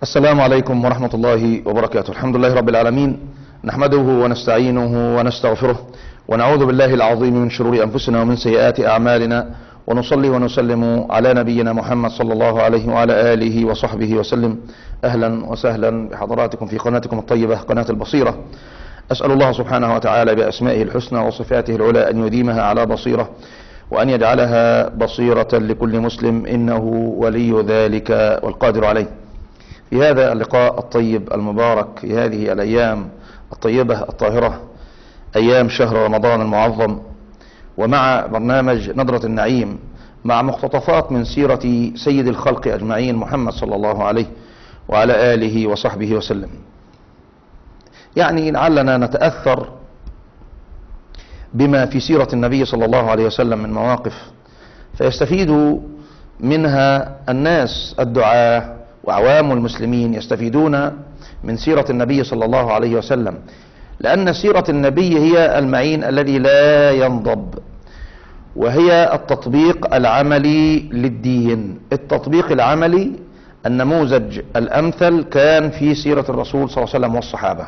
السلام عليكم ورحمة الله وبركاته الحمد لله رب العالمين نحمده ونستعينه ونستغفره ونعوذ بالله العظيم من شرور أنفسنا ومن سيئات أعمالنا ونصلي ونسلم على نبينا محمد صلى الله عليه وعلى آله وصحبه وسلم أهلا وسهلا بحضراتكم في قناتكم الطيبة قناة البصيرة أسأل الله سبحانه وتعالى بأسمائه الحسنى وصفاته العلى أن يديمها على بصيرة وأن يجعلها بصيرة لكل مسلم إنه ولي ذلك والقادر عليه في هذا اللقاء الطيب المبارك في هذه الأيام الطيبة الطاهرة أيام شهر رمضان المعظم ومع برنامج نظرة النعيم مع مقتطفات من سيرة سيد الخلق أجمعين محمد صلى الله عليه وعلى آله وصحبه وسلم يعني لعلنا نتأثر بما في سيرة النبي صلى الله عليه وسلم من مواقف فيستفيد منها الناس الدعاة وعوام المسلمين يستفيدون من سيرة النبي صلى الله عليه وسلم لأن سيرة النبي هي المعين الذي لا ينضب وهي التطبيق العملي للدين التطبيق العملي النموذج الأمثل كان في سيرة الرسول صلى الله عليه وسلم والصحابة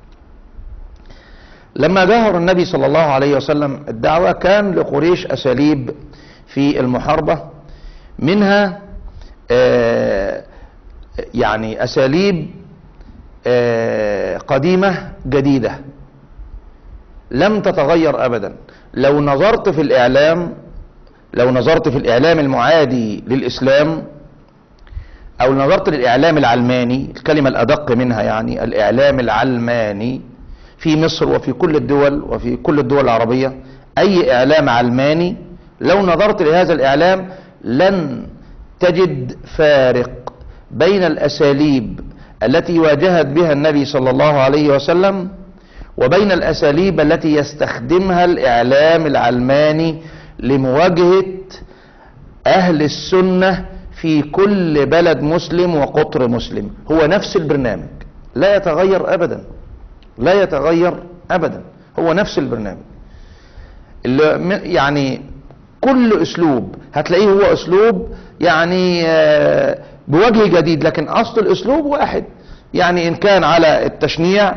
لما جاهر النبي صلى الله عليه وسلم الدعوة كان لقريش أساليب في المحاربة منها آه يعني أساليب آه قديمة جديدة لم تتغير أبدا لو نظرت في الإعلام لو نظرت في الإعلام المعادي للإسلام أو نظرت للإعلام العلماني الكلمة الأدق منها يعني الإعلام العلماني في مصر وفي كل الدول وفي كل الدول العربية أي إعلام علماني لو نظرت لهذا الإعلام لن تجد فارق بين الأساليب التي واجهت بها النبي صلى الله عليه وسلم وبين الأساليب التي يستخدمها الإعلام العلماني لمواجهة أهل السنة في كل بلد مسلم وقطر مسلم هو نفس البرنامج لا يتغير أبدا لا يتغير أبدا هو نفس البرنامج اللي يعني كل أسلوب هتلاقيه هو أسلوب يعني بوجه جديد لكن أصل الأسلوب واحد يعني إن كان على التشنيع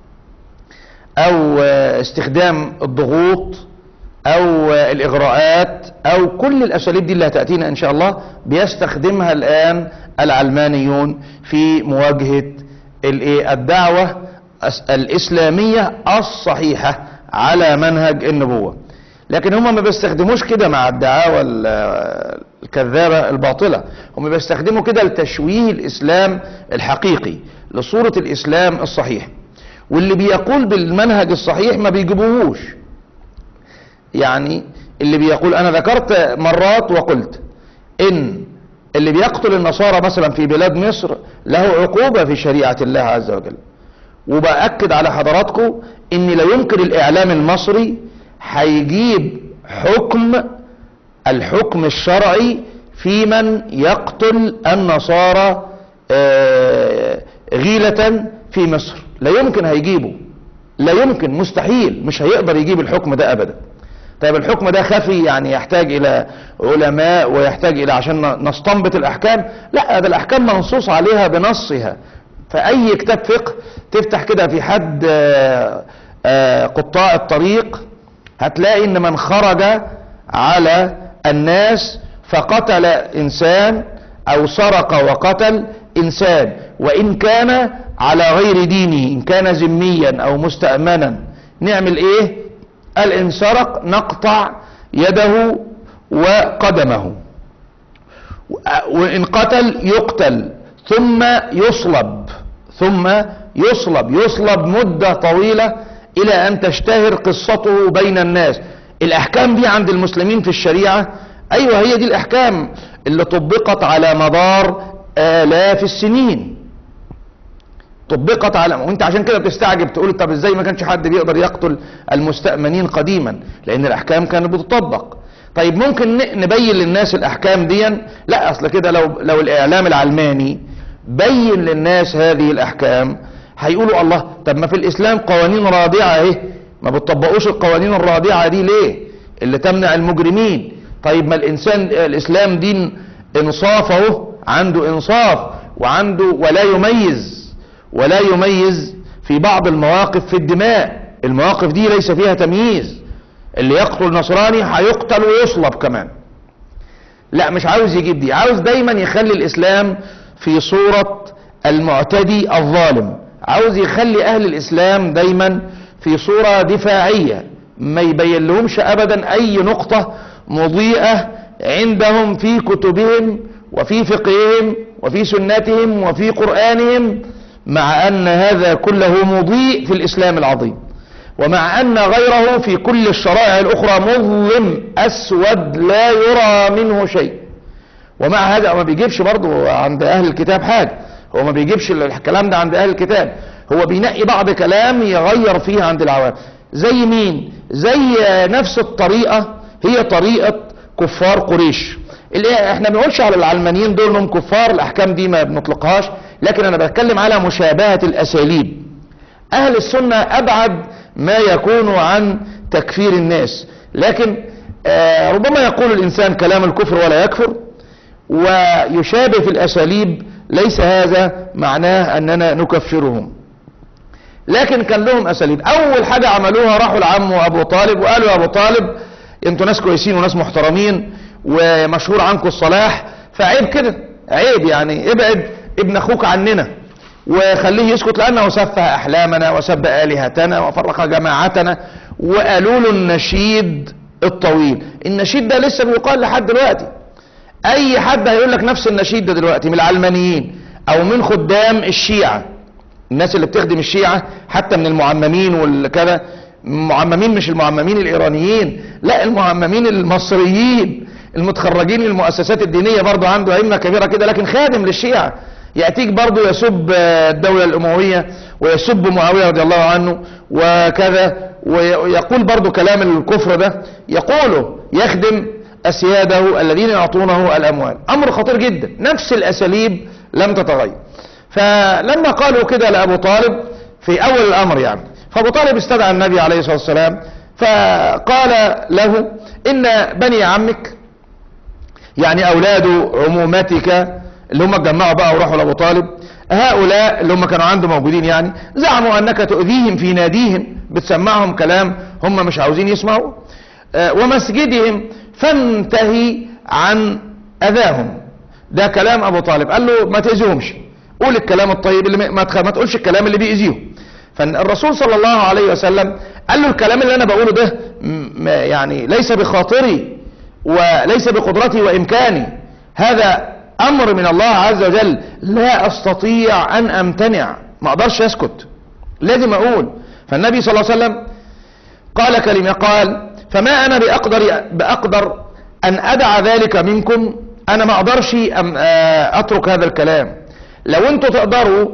أو استخدام الضغوط أو الإغراءات أو كل الأساليب دي اللي هتأتينا إن شاء الله بيستخدمها الآن العلمانيون في مواجهة الدعوة الإسلامية الصحيحة على منهج النبوة لكن هم ما بيستخدموش كده مع الدعاوى الكذابة الباطلة هم بيستخدموا كده لتشويه الإسلام الحقيقي لصورة الإسلام الصحيح واللي بيقول بالمنهج الصحيح ما بيجيبوهوش يعني اللي بيقول أنا ذكرت مرات وقلت إن اللي بيقتل النصارى مثلا في بلاد مصر له عقوبة في شريعة الله عز وجل وبأكد على حضراتكم ان لا يمكن الاعلام المصري هيجيب حكم الحكم الشرعي في من يقتل النصارى غيلة في مصر لا يمكن هيجيبه لا يمكن مستحيل مش هيقدر يجيب الحكم ده ابدا طيب الحكم ده خفي يعني يحتاج الى علماء ويحتاج الى عشان نستنبط الاحكام لا ده الاحكام منصوص عليها بنصها فأي كتاب فقه تفتح كده في حد قطاع الطريق هتلاقي ان من خرج على الناس فقتل انسان او سرق وقتل انسان وان كان على غير دينه ان كان ذميا او مستأمنا نعمل ايه قال ان سرق نقطع يده وقدمه وان قتل يقتل ثم يصلب ثم يصلب يصلب مدة طويلة إلى أن تشتهر قصته بين الناس الأحكام دي عند المسلمين في الشريعة أيوة هي دي الأحكام اللي طبقت على مدار آلاف السنين طبقت على وانت عشان كده بتستعجب تقول طب ازاي ما كانش حد بيقدر يقتل المستأمنين قديما لأن الأحكام كانت بتطبق طيب ممكن نبين للناس الأحكام دي لا أصل كده لو لو الإعلام العلماني بين للناس هذه الاحكام هيقولوا الله طب ما في الاسلام قوانين رادعه اهي ما بتطبقوش القوانين الرادعه دي ليه اللي تمنع المجرمين طيب ما الانسان الاسلام دين انصاف اهو عنده انصاف وعنده ولا يميز ولا يميز في بعض المواقف في الدماء المواقف دي ليس فيها تمييز اللي يقتل نصراني هيقتل ويصلب كمان لا مش عاوز يجيب دي عاوز دايما يخلي الاسلام في صورة المعتدي الظالم عاوز يخلي اهل الاسلام دايما في صورة دفاعية ما يبين لهمش ابدا اي نقطة مضيئة عندهم في كتبهم وفي فقههم وفي سنتهم وفي قرآنهم مع ان هذا كله مضيء في الاسلام العظيم ومع ان غيره في كل الشرائع الاخرى مظلم اسود لا يرى منه شيء ومع هذا ما بيجيبش برضه عند اهل الكتاب حاجة هو ما بيجيبش الكلام ده عند اهل الكتاب هو بينقي بعض كلام يغير فيه عند العوام زي مين زي نفس الطريقة هي طريقة كفار قريش اللي احنا ما بنقولش على العلمانيين دول انهم كفار الاحكام دي ما بنطلقهاش لكن انا بتكلم على مشابهة الاساليب اهل السنة ابعد ما يكون عن تكفير الناس لكن آه ربما يقول الانسان كلام الكفر ولا يكفر ويشابه في الاساليب ليس هذا معناه اننا نكفرهم لكن كان لهم اساليب اول حاجة عملوها راحوا لعم ابو طالب وقالوا يا ابو طالب انتوا ناس كويسين وناس محترمين ومشهور عنكم الصلاح فعيب كده عيب يعني ابعد ابن اخوك عننا وخليه يسكت لانه سفه احلامنا وسب الهتنا وفرق جماعتنا وقالوا له النشيد الطويل النشيد ده لسه بيقال لحد دلوقتي اي حد هيقول لك نفس النشيد ده دلوقتي من العلمانيين او من خدام الشيعة الناس اللي بتخدم الشيعة حتى من المعممين والكذا المعممين مش المعممين الايرانيين لا المعممين المصريين المتخرجين من المؤسسات الدينية برضو عنده ائمة كبيرة كده لكن خادم للشيعة يأتيك برضو يسب الدولة الأموية ويسب معاوية رضي الله عنه وكذا ويقول برضو كلام الكفر ده يقوله يخدم أسياده الذين يعطونه الأموال أمر خطير جدا نفس الأساليب لم تتغير فلما قالوا كده لأبو طالب في أول الأمر يعني فأبو طالب استدعى النبي عليه الصلاة والسلام فقال له إن بني عمك يعني أولاد عمومتك اللي هم اتجمعوا بقى وراحوا لأبو طالب هؤلاء اللي هم كانوا عنده موجودين يعني زعموا أنك تؤذيهم في ناديهم بتسمعهم كلام هم مش عاوزين يسمعوا آه ومسجدهم فانتهي عن أذاهم ده كلام أبو طالب قال له ما تأذيهمش قول الكلام الطيب اللي ما ما تقولش الكلام اللي بيأذيهم فالرسول صلى الله عليه وسلم قال له الكلام اللي أنا بقوله ده يعني ليس بخاطري وليس بقدرتي وإمكاني هذا أمر من الله عز وجل لا أستطيع أن أمتنع ما أقدرش أسكت لازم أقول فالنبي صلى الله عليه وسلم قال كلمة قال فما أنا بأقدر, بأقدر أن أدع ذلك منكم أنا ما أقدرش أترك هذا الكلام لو أنتوا تقدروا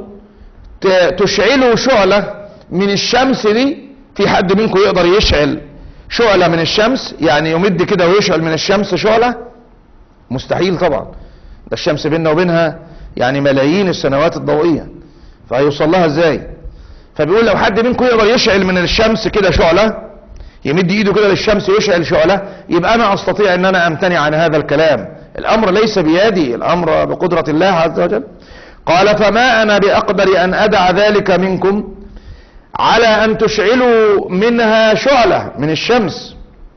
تشعلوا شعلة من الشمس دي في حد منكم يقدر يشعل شعلة من الشمس يعني يمد كده ويشعل من الشمس شعلة مستحيل طبعا ده الشمس بيننا وبينها يعني ملايين السنوات الضوئية فهيوصل لها ازاي فبيقول لو حد منكم يقدر يشعل من الشمس كده شعلة يمد ايده كده للشمس ويشعل شعلة يبقى انا استطيع ان انا امتنع عن هذا الكلام الامر ليس بيدي الامر بقدرة الله عز وجل قال فما انا باقدر ان ادع ذلك منكم على ان تشعلوا منها شعلة من الشمس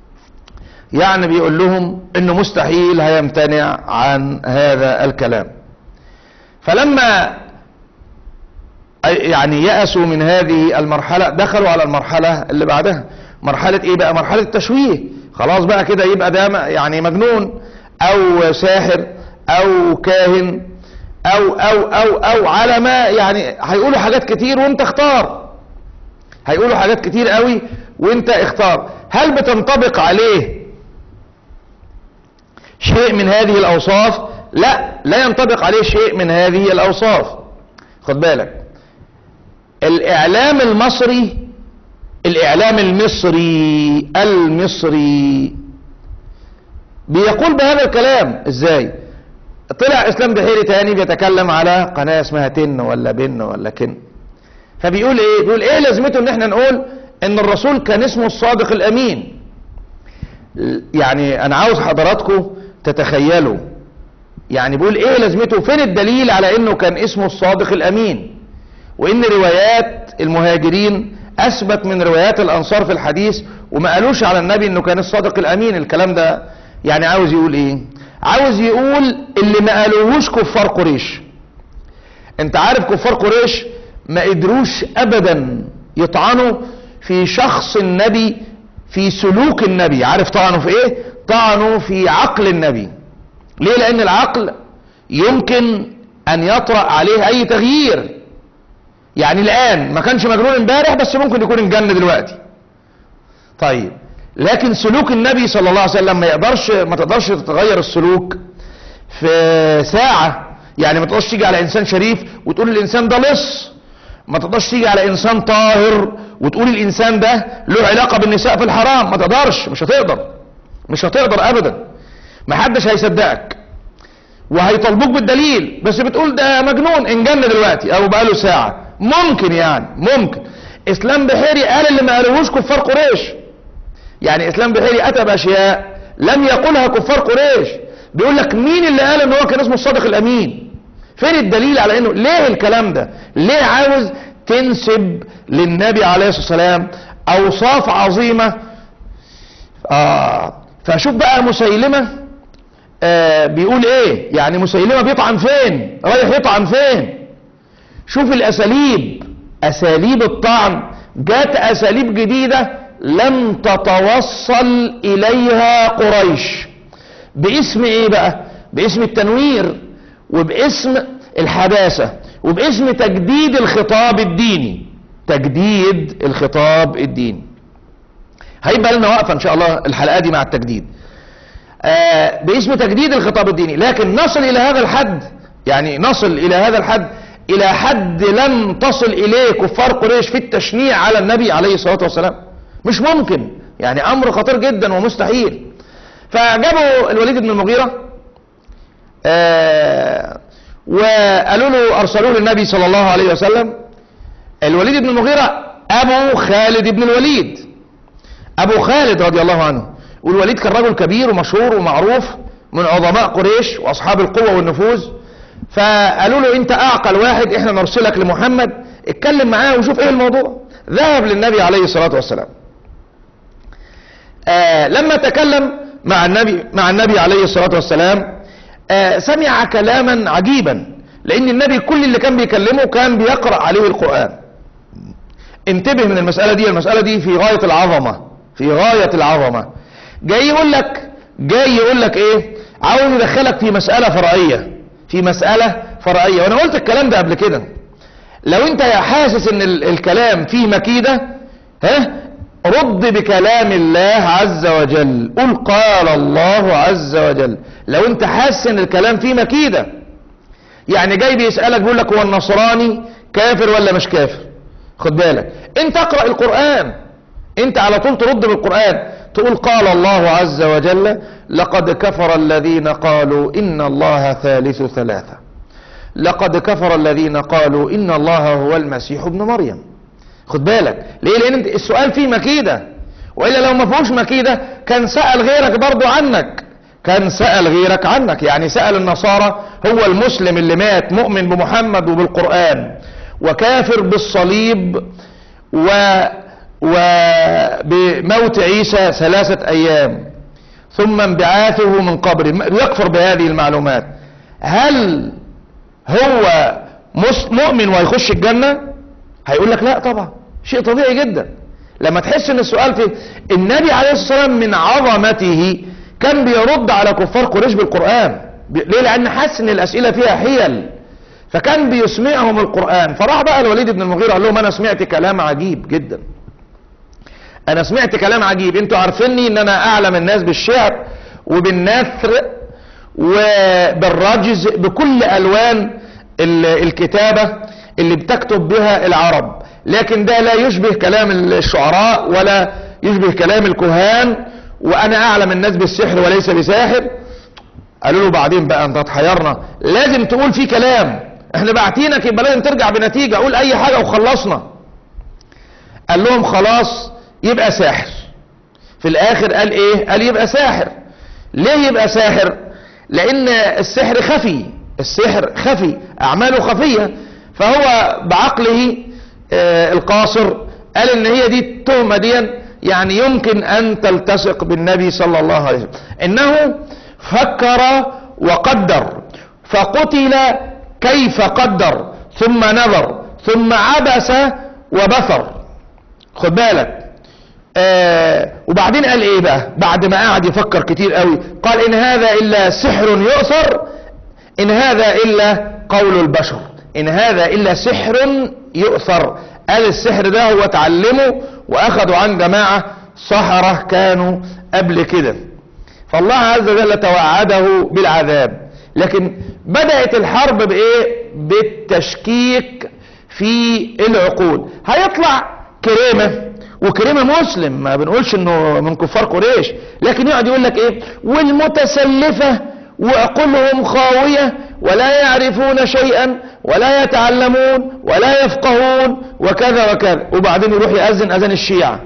يعني بيقول لهم انه مستحيل هيمتنع عن هذا الكلام فلما يعني يأسوا من هذه المرحلة دخلوا على المرحلة اللي بعدها مرحلة ايه بقى مرحلة التشويه خلاص بقى كده يبقى ده يعني مجنون او ساحر او كاهن او او او او على ما يعني هيقولوا حاجات كتير وانت اختار هيقولوا حاجات كتير قوي وانت اختار هل بتنطبق عليه شيء من هذه الاوصاف لا لا ينطبق عليه شيء من هذه الاوصاف خد بالك الاعلام المصري الاعلام المصري المصري بيقول بهذا الكلام ازاي طلع اسلام بحيري تاني بيتكلم على قناة اسمها تن ولا بن ولا كن فبيقول ايه بيقول ايه لازمته ان احنا نقول ان الرسول كان اسمه الصادق الامين يعني انا عاوز حضراتكم تتخيلوا يعني بيقول ايه لازمته فين الدليل على انه كان اسمه الصادق الامين وان روايات المهاجرين اثبت من روايات الانصار في الحديث وما قالوش على النبي انه كان الصادق الامين الكلام ده يعني عاوز يقول ايه عاوز يقول اللي ما قالوهوش كفار قريش انت عارف كفار قريش ما قدروش ابدا يطعنوا في شخص النبي في سلوك النبي عارف طعنوا في ايه طعنوا في عقل النبي ليه لان العقل يمكن ان يطرأ عليه اي تغيير يعني الان ما كانش مجنون امبارح بس ممكن يكون انجن دلوقتي طيب لكن سلوك النبي صلى الله عليه وسلم ما يقدرش ما تقدرش تتغير السلوك في ساعة يعني ما تقدرش تيجي على انسان شريف وتقول الانسان ده لص ما تقدرش تيجي على انسان طاهر وتقول الانسان ده له علاقة بالنساء في الحرام ما تقدرش مش هتقدر مش هتقدر ابدا ما حدش هيصدقك وهيطالبوك بالدليل بس بتقول ده مجنون انجن دلوقتي او بقاله ساعة ممكن يعني ممكن اسلام بحيري قال اللي ما قالوهوش كفار قريش يعني اسلام بحيري اتى باشياء لم يقولها كفار قريش بيقول لك مين اللي قال ان هو كان اسمه الصادق الامين فين الدليل على انه ليه الكلام ده ليه عاوز تنسب للنبي عليه الصلاه والسلام اوصاف عظيمه اه فشوف بقى مسيلمه آه بيقول ايه يعني مسيلمه بيطعن فين رايح يطعن فين شوف الاساليب اساليب الطعن جات اساليب جديده لم تتوصل اليها قريش باسم ايه بقى باسم التنوير وباسم الحداثة وباسم تجديد الخطاب الديني تجديد الخطاب الديني هيبقى لنا وقفة ان شاء الله الحلقة دي مع التجديد آه باسم تجديد الخطاب الديني لكن نصل الى هذا الحد يعني نصل الى هذا الحد الى حد لم تصل اليه كفار قريش في التشنيع على النبي عليه الصلاة والسلام مش ممكن يعني امر خطير جدا ومستحيل فجابوا الوليد بن المغيرة آه وقالوا له ارسلوه للنبي صلى الله عليه وسلم الوليد بن المغيرة ابو خالد بن الوليد ابو خالد رضي الله عنه والوليد كان رجل كبير ومشهور ومعروف من عظماء قريش واصحاب القوة والنفوذ فقالوا له انت اعقل واحد احنا نرسلك لمحمد اتكلم معاه وشوف ايه الموضوع ذهب للنبي عليه الصلاة والسلام آه لما تكلم مع النبي مع النبي عليه الصلاة والسلام آه سمع كلاما عجيبا لان النبي كل اللي كان بيكلمه كان بيقرأ عليه القرآن انتبه من المسألة دي المسألة دي في غاية العظمة في غاية العظمة جاي يقول لك جاي يقول لك ايه عاوز يدخلك في مسألة فرعية في مسألة فرعية وانا قلت الكلام ده قبل كده لو انت حاسس ان ال- الكلام فيه مكيدة ها رد بكلام الله عز وجل قل قال الله عز وجل لو انت حاسس ان الكلام فيه مكيدة يعني جاي بيسألك بيقول لك هو النصراني كافر ولا مش كافر خد بالك انت اقرأ القرآن انت على طول ترد بالقرآن تقول قال الله عز وجل لقد كفر الذين قالوا ان الله ثالث ثلاثة لقد كفر الذين قالوا ان الله هو المسيح ابن مريم خد بالك ليه لان انت السؤال فيه مكيدة والا لو ما فيهوش مكيدة كان سأل غيرك برضو عنك كان سأل غيرك عنك يعني سأل النصارى هو المسلم اللي مات مؤمن بمحمد وبالقرآن وكافر بالصليب و وبموت عيسى ثلاثة أيام ثم انبعاثه من قبره يكفر بهذه المعلومات هل هو مس- مؤمن ويخش الجنة هيقول لك لا طبعا شيء طبيعي جدا لما تحس ان السؤال في النبي عليه الصلاة والسلام من عظمته كان بيرد على كفار قريش بالقرآن ب- ليه لان حس ان الاسئلة فيها حيل فكان بيسمعهم القرآن فراح بقى الوليد بن المغيرة قال لهم انا سمعت كلام عجيب جدا انا سمعت كلام عجيب انتوا عارفيني ان انا اعلم الناس بالشعر وبالنثر وبالرجز بكل الوان ال- الكتابة اللي بتكتب بها العرب لكن ده لا يشبه كلام الشعراء ولا يشبه كلام الكهان وانا اعلم الناس بالسحر وليس بساحر قالوا له بعدين بقى انت هتحيرنا لازم تقول في كلام احنا بعتينك يبقى لازم ترجع بنتيجة قول اي حاجة وخلصنا قال لهم خلاص يبقى ساحر في الاخر قال ايه قال يبقى ساحر ليه يبقى ساحر لان السحر خفي السحر خفي اعماله خفية فهو بعقله آه، القاصر قال ان هي دي التهمة دي يعني يمكن ان تلتصق بالنبي صلى الله عليه وسلم انه فكر وقدر فقتل كيف قدر ثم نظر ثم عبس وبثر خد بالك آه وبعدين قال ايه بقى بعد ما قعد يفكر كتير قوي قال ان هذا الا سحر يؤثر ان هذا الا قول البشر ان هذا الا سحر يؤثر قال السحر ده هو اتعلمه واخده عن جماعة سحرة كانوا قبل كده فالله عز وجل توعده بالعذاب لكن بدأت الحرب بايه بالتشكيك في العقول هيطلع كريمة وكريمة مسلم ما بنقولش انه من كفار قريش لكن يقعد يقول لك ايه والمتسلفة وعقولهم خاوية ولا يعرفون شيئا ولا يتعلمون ولا يفقهون وكذا وكذا وبعدين يروح يأذن أذان الشيعة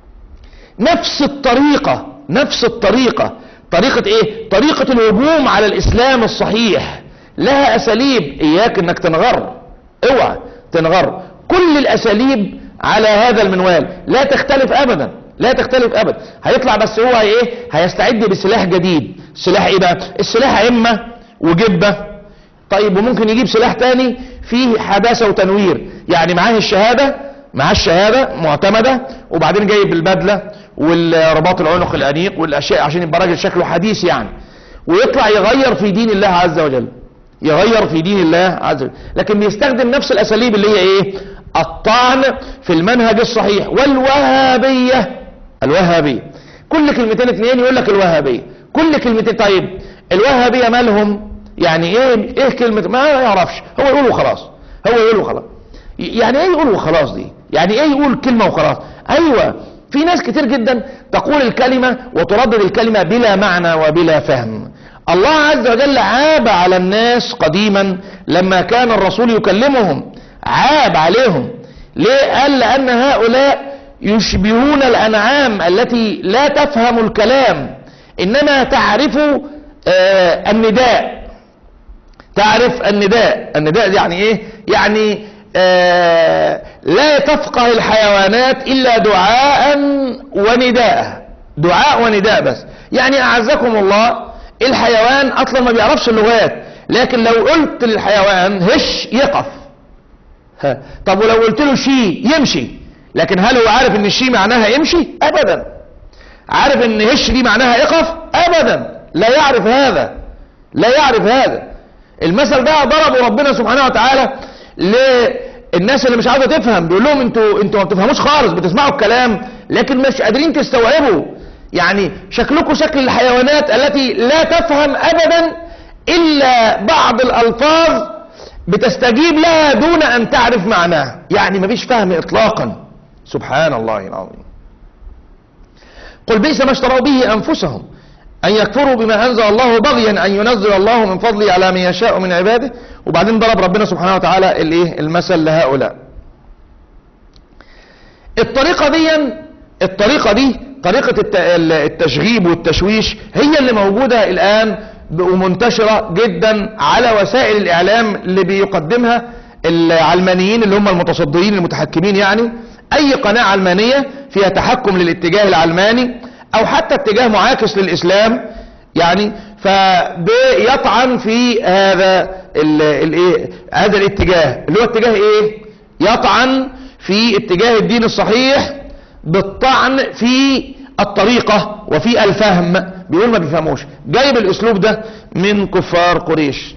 نفس الطريقة نفس الطريقة طريقة ايه طريقة الهجوم على الاسلام الصحيح لها اساليب اياك انك تنغر اوعى تنغر كل الاساليب على هذا المنوال لا تختلف ابدا لا تختلف ابدا هيطلع بس هو ايه هيستعد بسلاح جديد سلاح ايه بقى السلاح ائمه وجبه طيب وممكن يجيب سلاح تاني فيه حداثه وتنوير يعني معاه الشهاده معاه الشهاده معتمده وبعدين جايب البدله والرباط العنق الانيق والاشياء عشان يبقى راجل شكله حديث يعني ويطلع يغير في دين الله عز وجل يغير في دين الله عز وجل لكن بيستخدم نفس الاساليب اللي هي ايه الطعن في المنهج الصحيح والوهابية الوهابية كل كلمتين اتنين يقول لك الوهابية كل كلمتين طيب الوهابية مالهم يعني ايه ايه كلمة ما يعرفش هو يقول وخلاص هو يقول وخلاص يعني ايه يقول وخلاص دي يعني ايه يقول كلمة وخلاص ايوه في ناس كتير جدا تقول الكلمة وتردد الكلمة بلا معنى وبلا فهم الله عز وجل عاب على الناس قديما لما كان الرسول يكلمهم عاب عليهم ليه قال لأن هؤلاء يشبهون الأنعام التي لا تفهم الكلام إنما تعرف آه النداء تعرف النداء النداء يعني ايه يعني آه لا تفقه الحيوانات إلا دعاء ونداء دعاء ونداء بس يعني أعزكم الله الحيوان أصلا ما بيعرفش اللغات لكن لو قلت للحيوان هش يقف ها. طب ولو قلت له شي يمشي لكن هل هو عارف ان الشي معناها يمشي ابدا عارف ان هش دي معناها يقف ابدا لا يعرف هذا لا يعرف هذا المثل ده ضربه ربنا سبحانه وتعالى للناس اللي مش عاوزه تفهم بيقول لهم انتوا انتوا ما بتفهموش خالص بتسمعوا الكلام لكن مش قادرين تستوعبوا يعني شكلكم شكل الحيوانات التي لا تفهم ابدا الا بعض الالفاظ بتستجيب لها دون ان تعرف معناها يعني مفيش فهم اطلاقا سبحان الله العظيم قل بئس ما اشتروا به انفسهم ان يكفروا بما انزل الله بغيا ان ينزل الله من فضله على من يشاء من عباده وبعدين ضرب ربنا سبحانه وتعالى الايه المثل لهؤلاء الطريقه دي الطريقه دي طريقه التشغيب والتشويش هي اللي موجوده الان ومنتشرة جدا على وسائل الاعلام اللي بيقدمها العلمانيين اللي هم المتصدرين المتحكمين يعني اي قناة علمانية فيها تحكم للاتجاه العلماني او حتى اتجاه معاكس للاسلام يعني فبيطعن في هذا الايه هذا الاتجاه اللي هو اتجاه ايه يطعن في اتجاه الدين الصحيح بالطعن في الطريقة وفي الفهم بيقول ما بيفهموش جايب الاسلوب ده من كفار قريش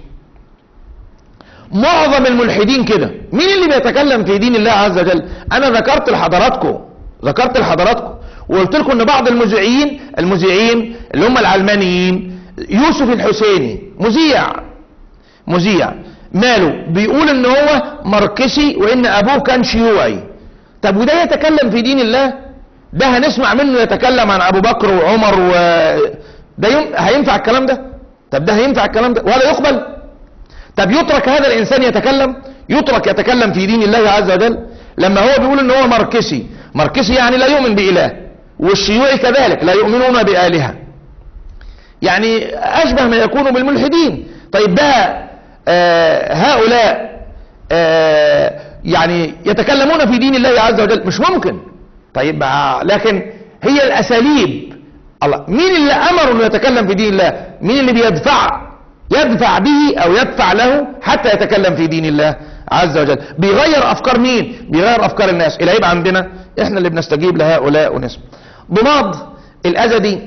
معظم الملحدين كده مين اللي بيتكلم في دين الله عز وجل انا ذكرت لحضراتكم ذكرت لحضراتكم وقلت لكم ان بعض المذيعين المذيعين اللي هم العلمانيين يوسف الحسيني مذيع مذيع ماله بيقول ان هو ماركسي وان ابوه كان شيوعي طب وده يتكلم في دين الله ده هنسمع منه يتكلم عن ابو بكر وعمر و ده يم... هينفع الكلام ده طب ده هينفع الكلام ده ولا يقبل طب يترك هذا الانسان يتكلم يترك يتكلم في دين الله عز وجل لما هو بيقول ان هو ماركسي ماركسي يعني لا يؤمن بإله والشيوعي كذلك لا يؤمنون بآلهة يعني اشبه ما يكون بالملحدين طيب ده آه هؤلاء آه يعني يتكلمون في دين الله عز وجل مش ممكن طيب آه، لكن هي الاساليب الله مين اللي امر انه يتكلم في دين الله مين اللي بيدفع يدفع به او يدفع له حتى يتكلم في دين الله عز وجل بيغير افكار مين بيغير افكار الناس العيب عندنا احنا اللي بنستجيب لهؤلاء ونسمع ضماد الازدي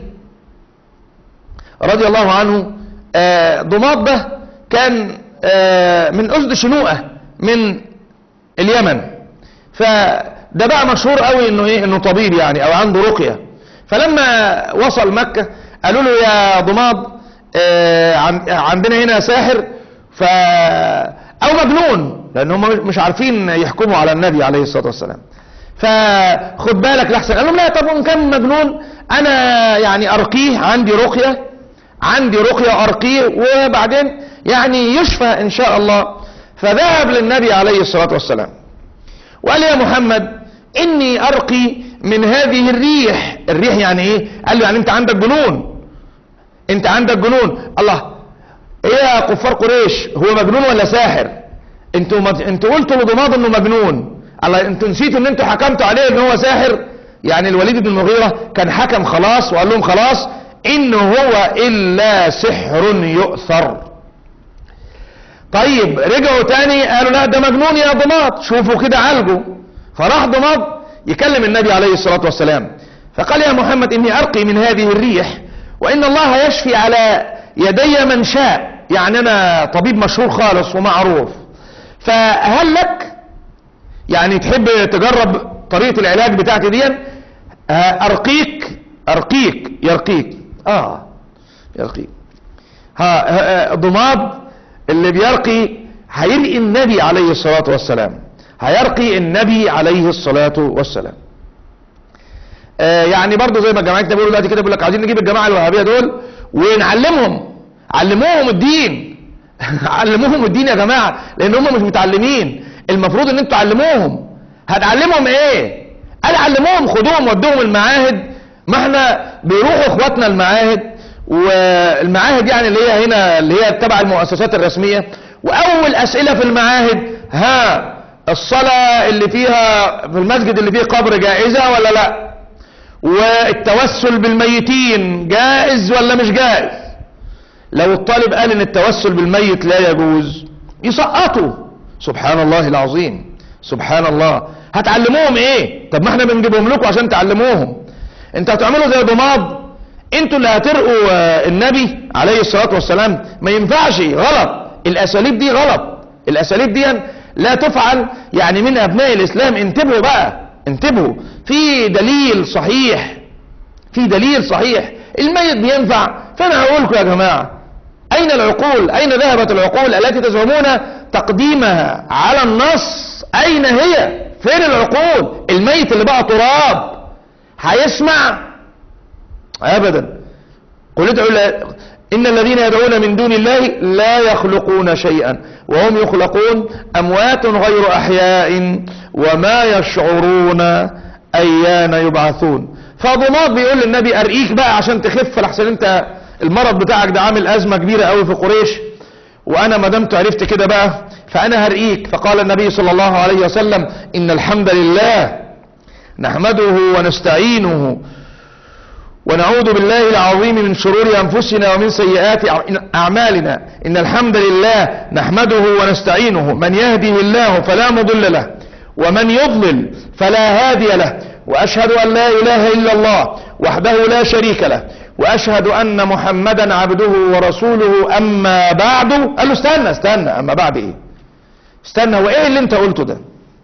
رضي الله عنه آه، ضماد ده كان آه، من اسد شنوءه من اليمن فده بقى مشهور قوي انه ايه انه طبيب يعني او عنده رقيه فلما وصل مكه قالوا له يا ضماد آه، عن- عندنا هنا ساحر ف او مجنون لان هم مش عارفين يحكموا على النبي عليه الصلاه والسلام فخد بالك لحسن قال لهم لا طب وان كان مجنون انا يعني ارقيه عندي رقيه عندي رقيه ارقيه وبعدين يعني يشفى ان شاء الله فذهب للنبي عليه الصلاه والسلام وقال يا محمد اني ارقي من هذه الريح الريح يعني ايه قال له يعني انت عندك جنون انت عندك جنون الله ايه يا كفار قريش هو مجنون ولا ساحر انتوا مت... انتوا قلتوا لضماد انه مجنون الله انتوا نسيتوا ان انتوا حكمتوا عليه ان هو ساحر يعني الوليد بن المغيرة كان حكم خلاص وقال لهم خلاص ان هو الا سحر يؤثر طيب رجعوا تاني قالوا لا ده مجنون يا ضماد شوفوا كده عالجوا فراح ضماد يكلم النبي عليه الصلاة والسلام فقال يا محمد اني ارقي من هذه الريح وان الله يشفي على يدي من شاء يعني انا طبيب مشهور خالص ومعروف فهل لك يعني تحب تجرب طريقة العلاج بتاعتي دي آه، ارقيك ارقيك يرقيك اه يرقيك ها ها- ضماد اللي بيرقي هيرقي النبي عليه الصلاة والسلام هيرقي النبي عليه الصلاة والسلام آه يعني برضو زي ما جماعتنا بيقولوا دلوقتي كده بيقول لك عايزين نجيب الجماعة الوهابية دول ونعلمهم علموهم الدين علموهم الدين يا جماعة لان هم مش متعلمين المفروض ان انتوا تعلموهم هتعلمهم ايه قال علموهم خدوهم ودوهم المعاهد ما احنا بيروحوا اخواتنا المعاهد والمعاهد يعني اللي هي هنا اللي هي تبع المؤسسات الرسمية واول اسئلة في المعاهد ها الصلاة اللي فيها في المسجد اللي فيه قبر جائزة ولا لا والتوسل بالميتين جائز ولا مش جائز لو الطالب قال ان التوسل بالميت لا يجوز يسقطوا سبحان الله العظيم سبحان الله هتعلموهم ايه طب ما احنا بنجيبهم لكم عشان تعلموهم انت هتعملوا زي ضماد انتوا اللي هترقوا آه، النبي عليه الصلاة والسلام ما ينفعش غلط الاساليب دي غلط الاساليب دي لا تفعل يعني من ابناء الاسلام انتبهوا بقى انتبهوا في دليل صحيح في دليل صحيح الميت بينفع فانا هقول لكم يا جماعه اين العقول اين ذهبت العقول التي تزعمون تقديمها على النص اين هي فين العقول الميت اللي بقى تراب هيسمع ابدا قل ادعوا لا ان الذين يدعون من دون الله لا يخلقون شيئا وهم يخلقون اموات غير احياء وما يشعرون ايان يبعثون فضماد بيقول للنبي ارقيك بقى عشان تخف لحسن انت المرض بتاعك ده عامل ازمه كبيره قوي في قريش وانا ما دمت عرفت كده بقى فانا هرقيك فقال النبي صلى الله عليه وسلم ان الحمد لله نحمده ونستعينه ونعوذ بالله العظيم من شرور أنفسنا ومن سيئات أعمالنا إن الحمد لله نحمده ونستعينه من يهده الله فلا مضل له ومن يضلل فلا هادي له وأشهد أن لا إله إلا الله وحده لا شريك له وأشهد أن محمدا عبده ورسوله أما بعد قال له استنى استنى أما بعد إيه استنى وإيه اللي أنت قلته ده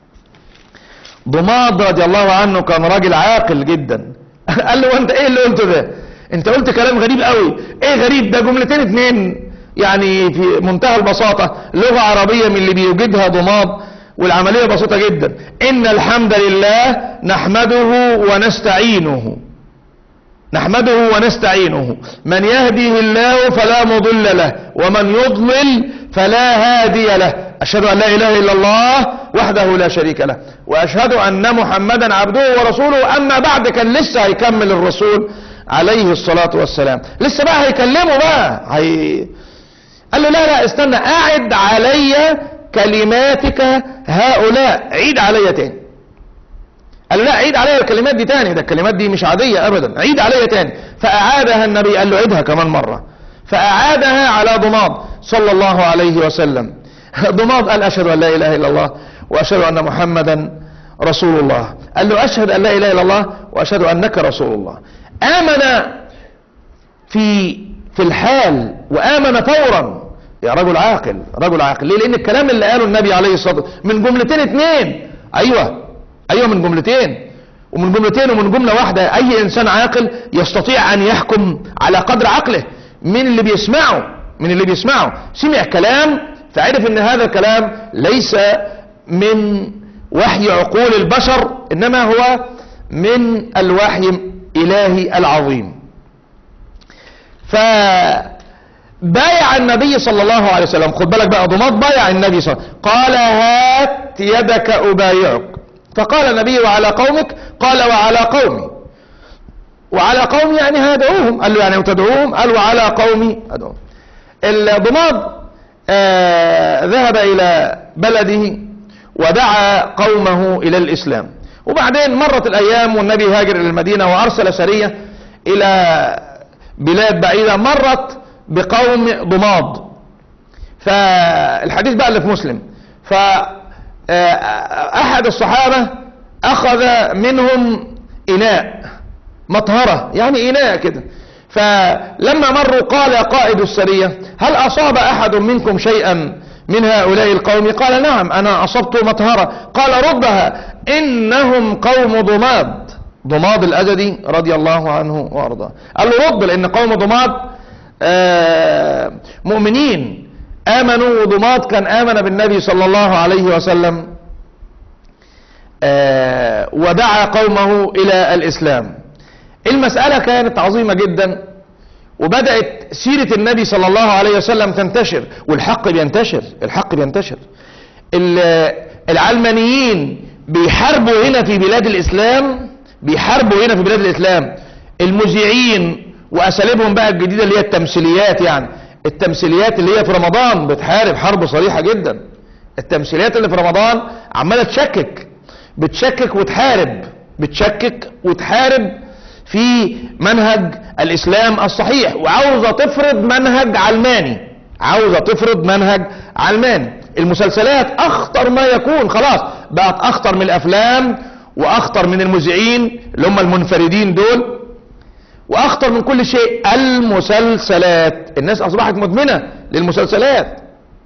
ضماد رضي الله عنه كان راجل عاقل جدا قال له وانت ايه اللي قلته ده انت قلت كلام غريب قوي ايه غريب ده جملتين اتنين يعني في منتهى البساطة لغة عربية من اللي بيوجدها ضماد والعملية بسيطة جدا ان الحمد لله نحمده ونستعينه نحمده ونستعينه من يهديه الله فلا مضل له ومن يضلل فلا هادي له أشهد أن لا إله إلا الله وحده لا شريك له وأشهد أن محمدا عبده ورسوله أما بعد كان لسه هيكمل الرسول عليه الصلاة والسلام لسه بقى هيكلمه بقى هي... قال له لا لا استنى اعد علي كلماتك هؤلاء عيد علي تاني قال له لا عيد علي الكلمات دي تاني ده الكلمات دي مش عادية ابدا عيد علي تاني فاعادها النبي قال له عيدها كمان مرة فاعادها على ضماد صلى الله عليه وسلم ضماد قال اشهد ان لا اله الا الله واشهد ان محمدا رسول الله قال له اشهد ان لا اله الا الله واشهد انك رسول الله امن في في الحال وامن فورا يا رجل عاقل رجل عاقل ليه لان الكلام اللي قاله النبي عليه الصلاه والسلام من جملتين اتنين ايوه ايوه من جملتين ومن جملتين ومن جمله واحده اي انسان عاقل يستطيع ان يحكم على قدر عقله من اللي بيسمعه من اللي بيسمعه سمع كلام فعرف ان هذا الكلام ليس من وحي عقول البشر انما هو من الوحي الالهي العظيم فبايع النبي صلى الله عليه وسلم خد بالك بقى ضماد بايع النبي صلى الله عليه وسلم قال هات يدك ابايعك فقال النبي وعلى قومك قال وعلى قومي وعلى قومي يعني هدعوهم قال له يعني تدعوهم قال وعلى قومي ادعوهم الضماد آه ذهب الى بلده ودعا قومه الى الاسلام وبعدين مرت الايام والنبي هاجر الى المدينه وارسل سريه الى بلاد بعيده مرت بقوم ضماد فالحديث بقى اللي في مسلم فاحد الصحابه اخذ منهم اناء مطهره يعني اناء كده فلما مروا قال قائد السريه هل اصاب احد منكم شيئا من هؤلاء القوم قال نعم انا اصبت مطهرة قال ردها انهم قوم ضماد ضماد الازدي رضي الله عنه وارضاه قال له رد لان قوم ضماد آه مؤمنين امنوا وضماد كان امن بالنبي صلى الله عليه وسلم آه ودعا قومه الى الاسلام المسألة كانت عظيمة جدا وبدأت سيرة النبي صلى الله عليه وسلم تنتشر والحق بينتشر الحق بينتشر العلمانيين بيحاربوا هنا في بلاد الإسلام بيحاربوا هنا في بلاد الإسلام المذيعين وأساليبهم بقى الجديدة اللي هي التمثيليات يعني التمثيليات اللي هي في رمضان بتحارب حرب صريحة جدا التمثيليات اللي في رمضان عمالة تشكك بتشكك وتحارب بتشكك وتحارب في منهج الاسلام الصحيح وعاوزة تفرض منهج علماني عاوزة تفرض منهج علماني المسلسلات اخطر ما يكون خلاص بقت اخطر من الافلام واخطر من المذيعين اللي هم المنفردين دول واخطر من كل شيء المسلسلات الناس اصبحت مدمنة للمسلسلات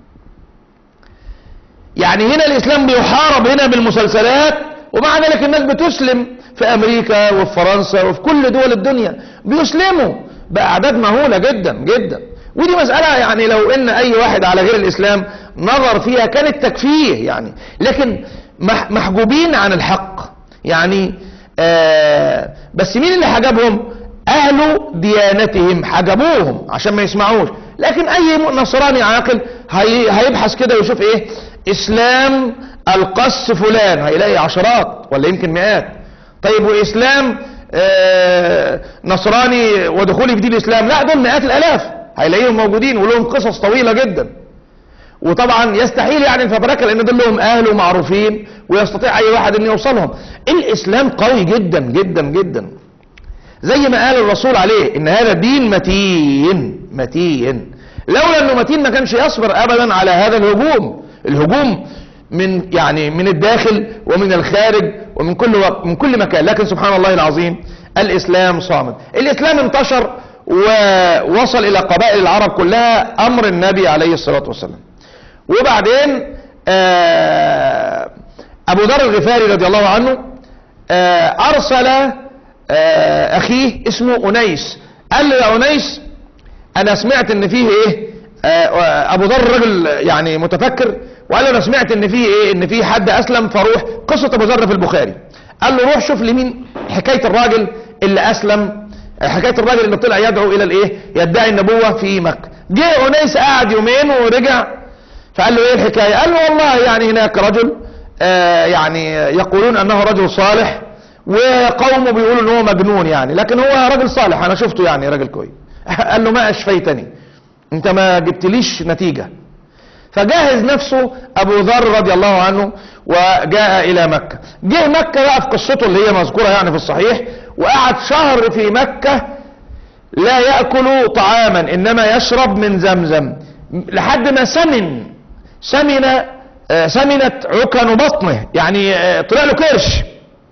يعني هنا الاسلام بيحارب هنا بالمسلسلات ومع ذلك الناس بتسلم في امريكا وفي فرنسا وفي كل دول الدنيا بيسلموا باعداد مهولة جدا جدا ودي مسألة يعني لو ان اي واحد على غير الاسلام نظر فيها كانت تكفيه يعني لكن محجوبين عن الحق يعني آه بس مين اللي حجبهم اهل ديانتهم حجبوهم عشان ما يسمعوش لكن اي نصراني عاقل هي هيبحث كده ويشوف ايه اسلام القس فلان هيلاقي عشرات ولا يمكن مئات طيب واسلام آه نصراني ودخولي في دين الاسلام لا دول مئات الالاف هيلاقيهم موجودين ولهم قصص طويلة جدا وطبعا يستحيل يعني الفبركة لان دول لهم اهل ومعروفين ويستطيع اي واحد ان يوصلهم الاسلام قوي جدا جدا جدا زي ما قال الرسول عليه ان هذا دين متين متين لولا انه متين ما كانش يصبر ابدا على هذا الهجوم الهجوم من يعني من الداخل ومن الخارج ومن كل وقت من كل مكان لكن سبحان الله العظيم الاسلام صامد الاسلام انتشر ووصل الى قبائل العرب كلها امر النبي عليه الصلاة والسلام وبعدين ابو ذر الغفاري رضي الله عنه ارسل اخيه اسمه انيس قال له يا انيس انا سمعت ان فيه ايه ابو ذر الرجل يعني متفكر وقال له انا سمعت ان فيه ايه ان فيه حد اسلم فروح قصة ابو ذر في البخاري قال له روح شوف لي مين حكاية الراجل اللي اسلم حكاية الراجل اللي طلع يدعو الى الايه يدعي النبوة في مكة جه انيس قعد يومين ورجع فقال له ايه الحكاية قال له والله يعني هناك رجل آه يعني يقولون انه رجل صالح وقومه بيقولوا ان هو مجنون يعني لكن هو راجل صالح انا شفته يعني راجل كويس قال له ما اشفيتني انت ما جبتليش نتيجة فجهز نفسه ابو ذر رضي الله عنه وجاء الى مكة جه مكة بقى في قصته اللي هي مذكورة يعني في الصحيح وقعد شهر في مكة لا يأكل طعاما انما يشرب من زمزم لحد ما سمن سمن آه، سمنت عكن بطنه يعني آه، طلع له كرش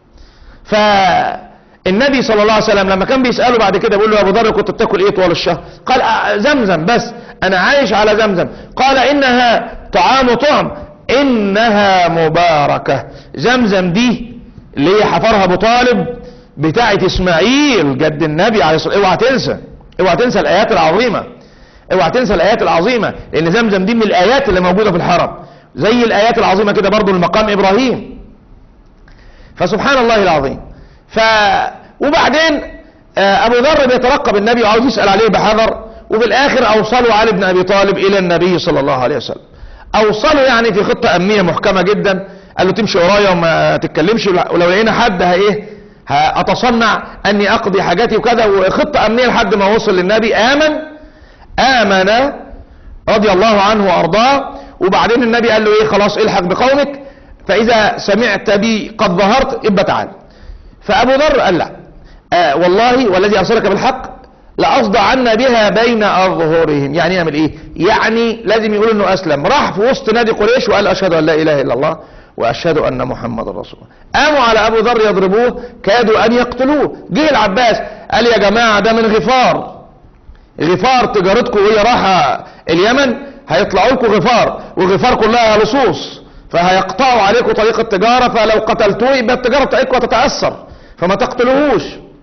فالنبي صلى الله عليه وسلم لما كان بيسأله بعد كده بيقول له يا ابو ذر كنت بتاكل ايه طوال الشهر قال آه، زمزم بس انا عايش على زمزم قال انها طعام طعم انها مباركة زمزم دي اللي هي حفرها ابو طالب بتاعة اسماعيل جد النبي عليه الصلاة اوعى تنسى اوعى تنسى الايات العظيمة اوعى تنسى الايات العظيمة لان زمزم دي من الايات اللي موجودة في الحرم زي الايات العظيمة كده برضو المقام ابراهيم فسبحان الله العظيم ف وبعدين آه، ابو ذر بيترقب النبي وعاوز يسال عليه بحذر وفي الاخر اوصلوا علي بن ابي طالب الى النبي صلى الله عليه وسلم اوصلوا يعني في خطه امنيه محكمه جدا قال له تمشي ورايا وما تتكلمش ولو لقينا حد ها ايه اتصنع اني اقضي حاجاتي وكذا وخطه امنيه لحد ما وصل للنبي امن امن رضي الله عنه وارضاه وبعدين النبي قال له ايه خلاص الحق بقومك فاذا سمعت بي قد ظهرت ابقى تعال فابو ذر قال لا آه والله والذي ارسلك بالحق لاصدعن بها بين اظهرهم يعني يعمل ايه يعني لازم يقول انه اسلم راح في وسط نادي قريش وقال اشهد ان لا اله الا الله واشهد ان محمد رسول الله قاموا على ابو ذر يضربوه كادوا ان يقتلوه جه العباس قال يا جماعه ده من غفار غفار تجارتكم وهي رايحه اليمن هيطلعوا لكم غفار وغفار كلها لصوص فهيقطعوا عليكم طريق التجاره فلو قتلتوه يبقى التجاره بتاعتكم تتاثر فما تقتلوهوش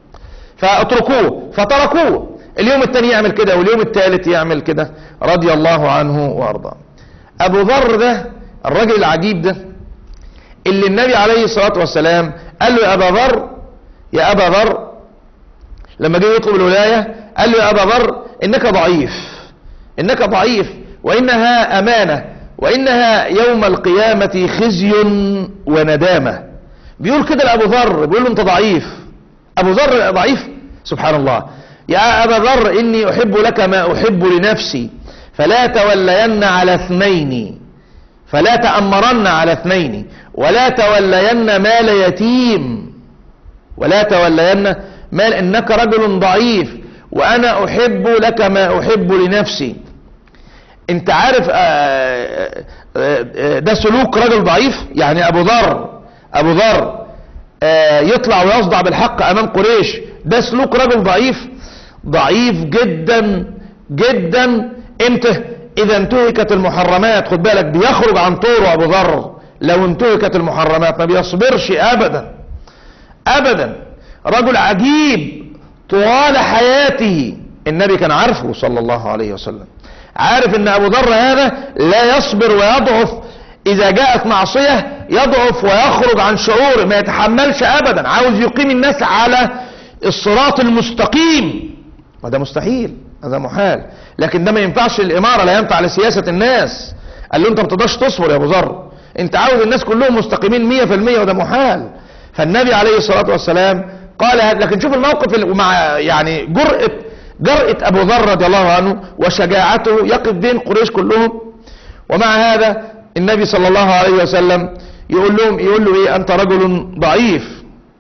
فاتركوه فتركوه اليوم الثاني يعمل كده واليوم الثالث يعمل كده رضي الله عنه وارضاه ابو ذر ده الراجل العجيب ده اللي النبي عليه الصلاة والسلام قال له يا ابا ذر يا ابا ذر لما جه يطلب الولاية قال له يا ابا ذر انك ضعيف انك ضعيف وانها امانة وانها يوم القيامة خزي وندامة بيقول كده لابو ذر بيقول له انت ضعيف ابو ذر ضعيف سبحان الله يا ابا ذر اني احب لك ما احب لنفسي فلا تولين على اثنين فلا تأمرن على اثنين ولا تولين مال يتيم ولا تولين مال انك رجل ضعيف وانا احب لك ما احب لنفسي انت عارف آه، آه، آه، ده سلوك رجل ضعيف يعني ابو ذر ابو ذر يطلع ويصدع بالحق امام قريش ده سلوك رجل ضعيف ضعيف جدا جدا امتى اذا انتهكت المحرمات خد بالك بيخرج عن طوره ابو ذر لو انتهكت المحرمات ما بيصبرش ابدا ابدا رجل عجيب طوال حياته النبي كان عارفه صلى الله عليه وسلم عارف ان ابو ذر هذا لا يصبر ويضعف اذا جاءت معصية يضعف ويخرج عن شعوره ما يتحملش ابدا عاوز يقيم الناس على الصراط المستقيم وده مستحيل هذا محال لكن ده ما ينفعش الامارة لا ينفع لسياسة الناس قال له انت ما تقدرش تصبر يا ابو ذر انت عاوز الناس كلهم مستقيمين مية في المية وده محال فالنبي عليه الصلاة والسلام قال هذا لكن شوف الموقف مع يعني جرأة جرأة ابو ذر رضي الله عنه وشجاعته يقف بين قريش كلهم ومع هذا النبي صلى الله عليه وسلم يقول لهم يقول له ايه انت رجل ضعيف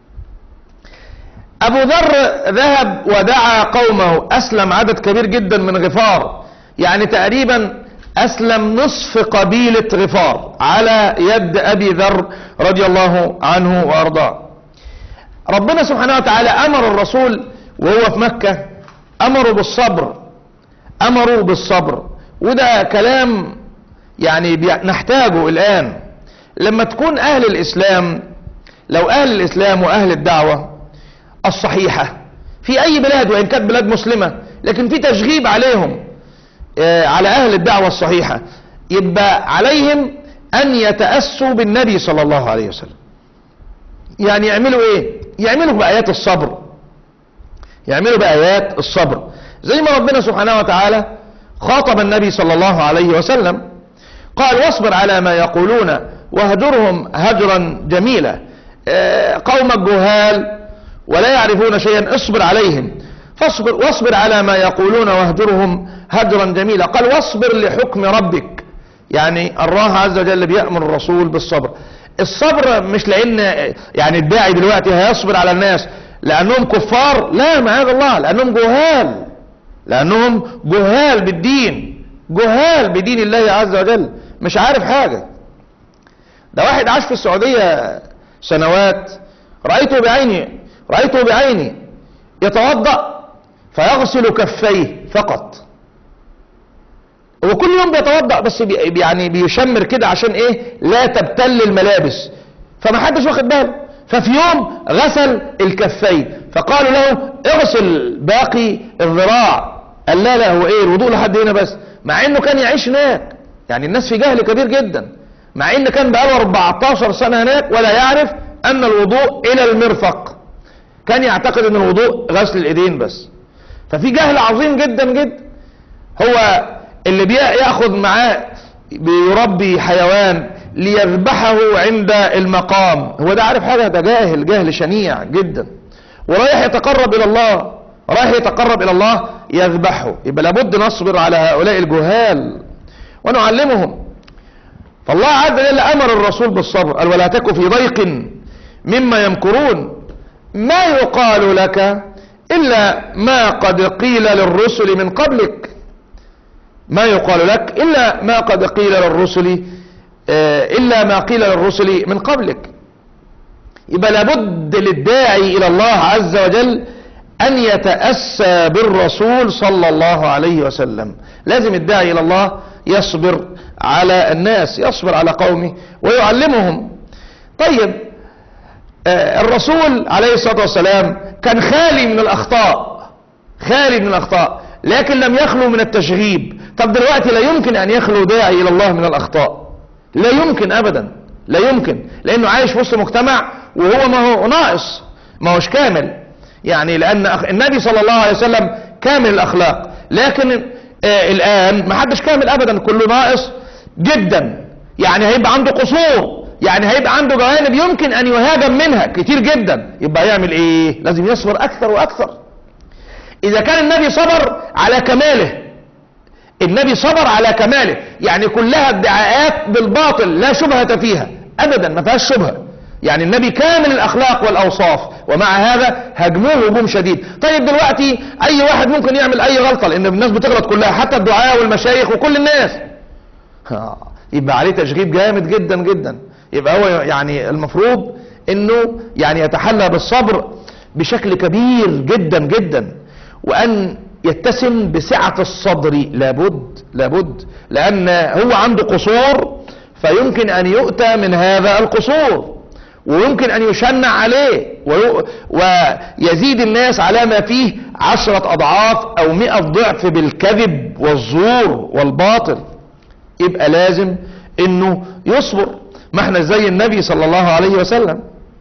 ابو ذر ذهب ودعا قومه اسلم عدد كبير جدا من غفار يعني تقريبا اسلم نصف قبيلة غفار على يد ابي ذر رضي الله عنه وارضاه ربنا سبحانه وتعالى امر الرسول وهو في مكة امروا بالصبر امروا بالصبر وده كلام يعني نحتاجه الان لما تكون اهل الاسلام لو اهل الاسلام واهل الدعوة الصحيحة في اي بلاد وان كانت بلاد مسلمة لكن في تشغيب عليهم آه، على اهل الدعوة الصحيحة يبقى عليهم ان يتأسوا بالنبي صلى الله عليه وسلم يعني يعملوا ايه يعملوا بآيات الصبر يعملوا بآيات الصبر زي ما ربنا سبحانه وتعالى خاطب النبي صلى الله عليه وسلم قال واصبر على ما يقولون واهجرهم هجرا جميلا آه، قومك جهال ولا يعرفون شيئا اصبر عليهم فاصبر واصبر على ما يقولون واهجرهم هجرا جميلا قال واصبر لحكم ربك يعني الله عز وجل بيأمر الرسول بالصبر الصبر مش لان يعني الداعي دلوقتي هيصبر على الناس لانهم كفار لا معاذ الله لانهم جهال لانهم جهال بالدين جهال بدين الله عز وجل مش عارف حاجة ده واحد عاش في السعودية سنوات رأيته بعيني رأيته بعيني يتوضأ فيغسل كفيه فقط هو كل يوم بيتوضأ بس بي يعني بيشمر كده عشان ايه لا تبتل الملابس فما حدش واخد باله ففي يوم غسل الكفين فقالوا له اغسل باقي الذراع قال لا لا هو ايه الوضوء لحد هنا بس مع انه كان يعيش هناك يعني الناس في جهل كبير جدا مع ان كان بقاله 14 سنة هناك ولا يعرف ان الوضوء الى المرفق كان يعتقد ان الوضوء غسل الايدين بس ففي جهل عظيم جدا جدا هو اللي بياخد معاه بيربي حيوان ليذبحه عند المقام هو ده عارف حاجة ده جاهل جهل شنيع جدا ورايح يتقرب الى الله رايح يتقرب الى الله يذبحه يبقى لابد نصبر على هؤلاء الجهال ونعلمهم فالله عز وجل امر الرسول بالصبر قال ولا تك في ضيق مما يمكرون ما يقال لك الا ما قد قيل للرسل من قبلك ما يقال لك الا ما قد قيل للرسل الا ما قيل للرسل من قبلك يبقى لابد للداعي الى الله عز وجل ان يتأسى بالرسول صلى الله عليه وسلم لازم الداعي الى الله يصبر على الناس يصبر على قومه ويعلمهم طيب آه الرسول عليه الصلاة والسلام كان خالي من الاخطاء خالي من الاخطاء لكن لم يخلو من التشغيب طب دلوقتي لا يمكن ان يخلو داعي الى الله من الاخطاء لا يمكن ابدا لا يمكن لانه عايش في وسط مجتمع وهو ما هو ناقص ما هوش كامل يعني لان النبي صلى الله عليه وسلم كامل الاخلاق لكن آه الان ما حدش كامل ابدا كله ناقص جدا يعني هيبقى عنده قصور يعني هيبقى عنده جوانب يمكن ان يهاجم منها كتير جدا يبقى يعمل ايه لازم يصبر اكثر واكثر اذا كان النبي صبر على كماله النبي صبر على كماله يعني كلها ادعاءات بالباطل لا شبهة فيها ابدا ما فيهاش شبهة يعني النبي كامل الاخلاق والاوصاف ومع هذا هجموه هجوم شديد طيب دلوقتي اي واحد ممكن يعمل اي غلطة لان الناس بتغلط كلها حتى الدعاء والمشايخ وكل الناس يبقى عليه تشغيب جامد جدا جدا يبقى هو يعني المفروض انه يعني يتحلى بالصبر بشكل كبير جدا جدا وان يتسم بسعة الصدر لابد لابد لان هو عنده قصور فيمكن ان يؤتى من هذا القصور ويمكن ان يشنع عليه ويزيد الناس على ما فيه عشرة اضعاف او مئة ضعف بالكذب والزور والباطل يبقى لازم انه يصبر ما احنا زي النبي صلى الله عليه وسلم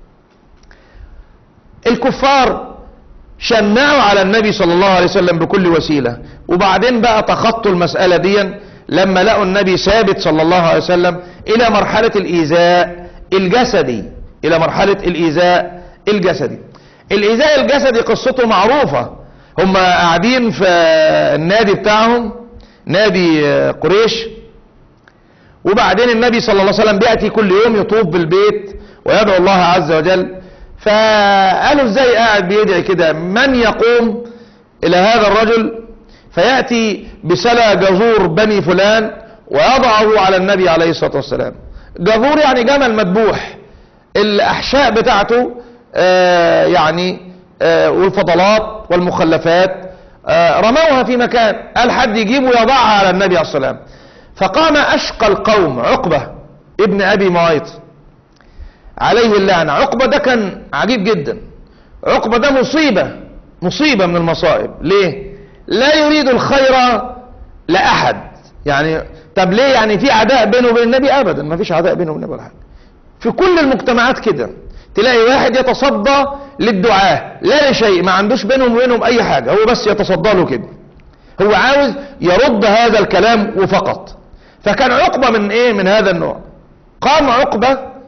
الكفار شنعوا على النبي صلى الله عليه وسلم بكل وسيلة وبعدين بقى تخطوا المسألة دي لما لقوا النبي ثابت صلى الله عليه وسلم الى مرحلة الايذاء الجسدي الى مرحلة الايذاء الجسدي الايذاء الجسدي قصته معروفة هم قاعدين في النادي بتاعهم نادي قريش وبعدين النبي صلى الله عليه وسلم بيأتي كل يوم يطوف بالبيت ويدعو الله عز وجل فقالوا ازاي قاعد بيدعي كده من يقوم الى هذا الرجل فيأتي بسلا جزور بني فلان ويضعه على النبي عليه الصلاة والسلام جزور يعني جمل مذبوح الاحشاء بتاعته آه يعني آه والفضلات والمخلفات آه رموها في مكان قال حد يجيبه ويضعها على النبي عليه الصلاة والسلام فقام اشقى القوم عقبة ابن ابي معيط عليه اللعنة عقبة ده كان عجيب جدا عقبة ده مصيبة مصيبة من المصائب ليه لا يريد الخير لأحد يعني طب ليه يعني في عداء بينه وبين النبي ابدا ما فيش عداء بينه وبين النبي ولا حاجه في كل المجتمعات كده تلاقي واحد يتصدى للدعاة لا لشيء ما عندوش بينهم وبينهم اي حاجة هو بس يتصدى له كده هو عاوز يرد هذا الكلام وفقط فكان عقبة من ايه من هذا النوع قام عقبة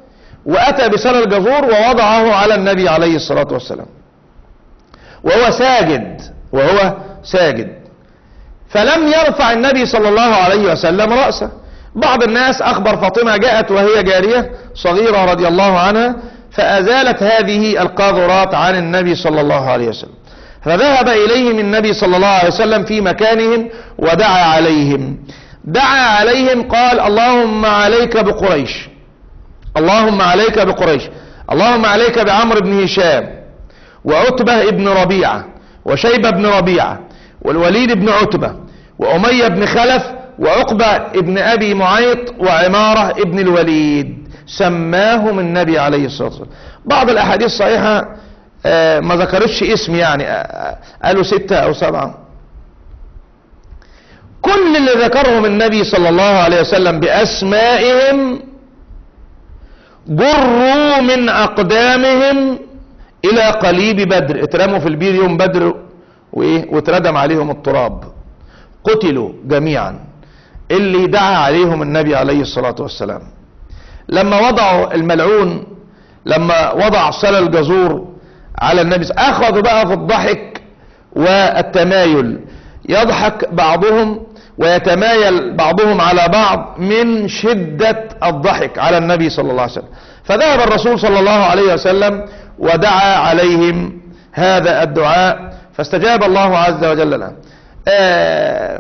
وأتى بسل الجزور ووضعه على النبي عليه الصلاة والسلام وهو ساجد وهو ساجد فلم يرفع النبي صلى الله عليه وسلم رأسه بعض الناس أخبر فاطمة جاءت وهي جارية صغيرة رضي الله عنها فأزالت هذه القاذورات عن النبي صلى الله عليه وسلم فذهب إليهم النبي صلى الله عليه وسلم في مكانهم ودعا عليهم دعا عليهم قال اللهم عليك بقريش اللهم عليك بقريش اللهم عليك بعمرو بن هشام وعتبة بن ربيعة وشيبة بن ربيعة والوليد بن عتبة وأمية بن خلف وعقبة بن أبي معيط وعمارة بن الوليد سماهم النبي عليه الصلاة والسلام بعض الأحاديث الصحيحة آه، ما ذكرتش اسم يعني آه، آه، قالوا ستة أو سبعة كل اللي ذكرهم النبي صلى الله عليه وسلم بأسمائهم جروا من أقدامهم إلى قليب بدر اترموا في البير يوم بدر وإيه واتردم عليهم التراب قتلوا جميعا اللي دعا عليهم النبي عليه الصلاة والسلام لما وضعوا الملعون لما وضع صلى الجزور على النبي اخذوا بقى في الضحك والتمايل يضحك بعضهم ويتمايل بعضهم على بعض من شدة الضحك على النبي صلى الله عليه وسلم فذهب الرسول صلى الله عليه وسلم ودعا عليهم هذا الدعاء فاستجاب الله عز وجل له آه،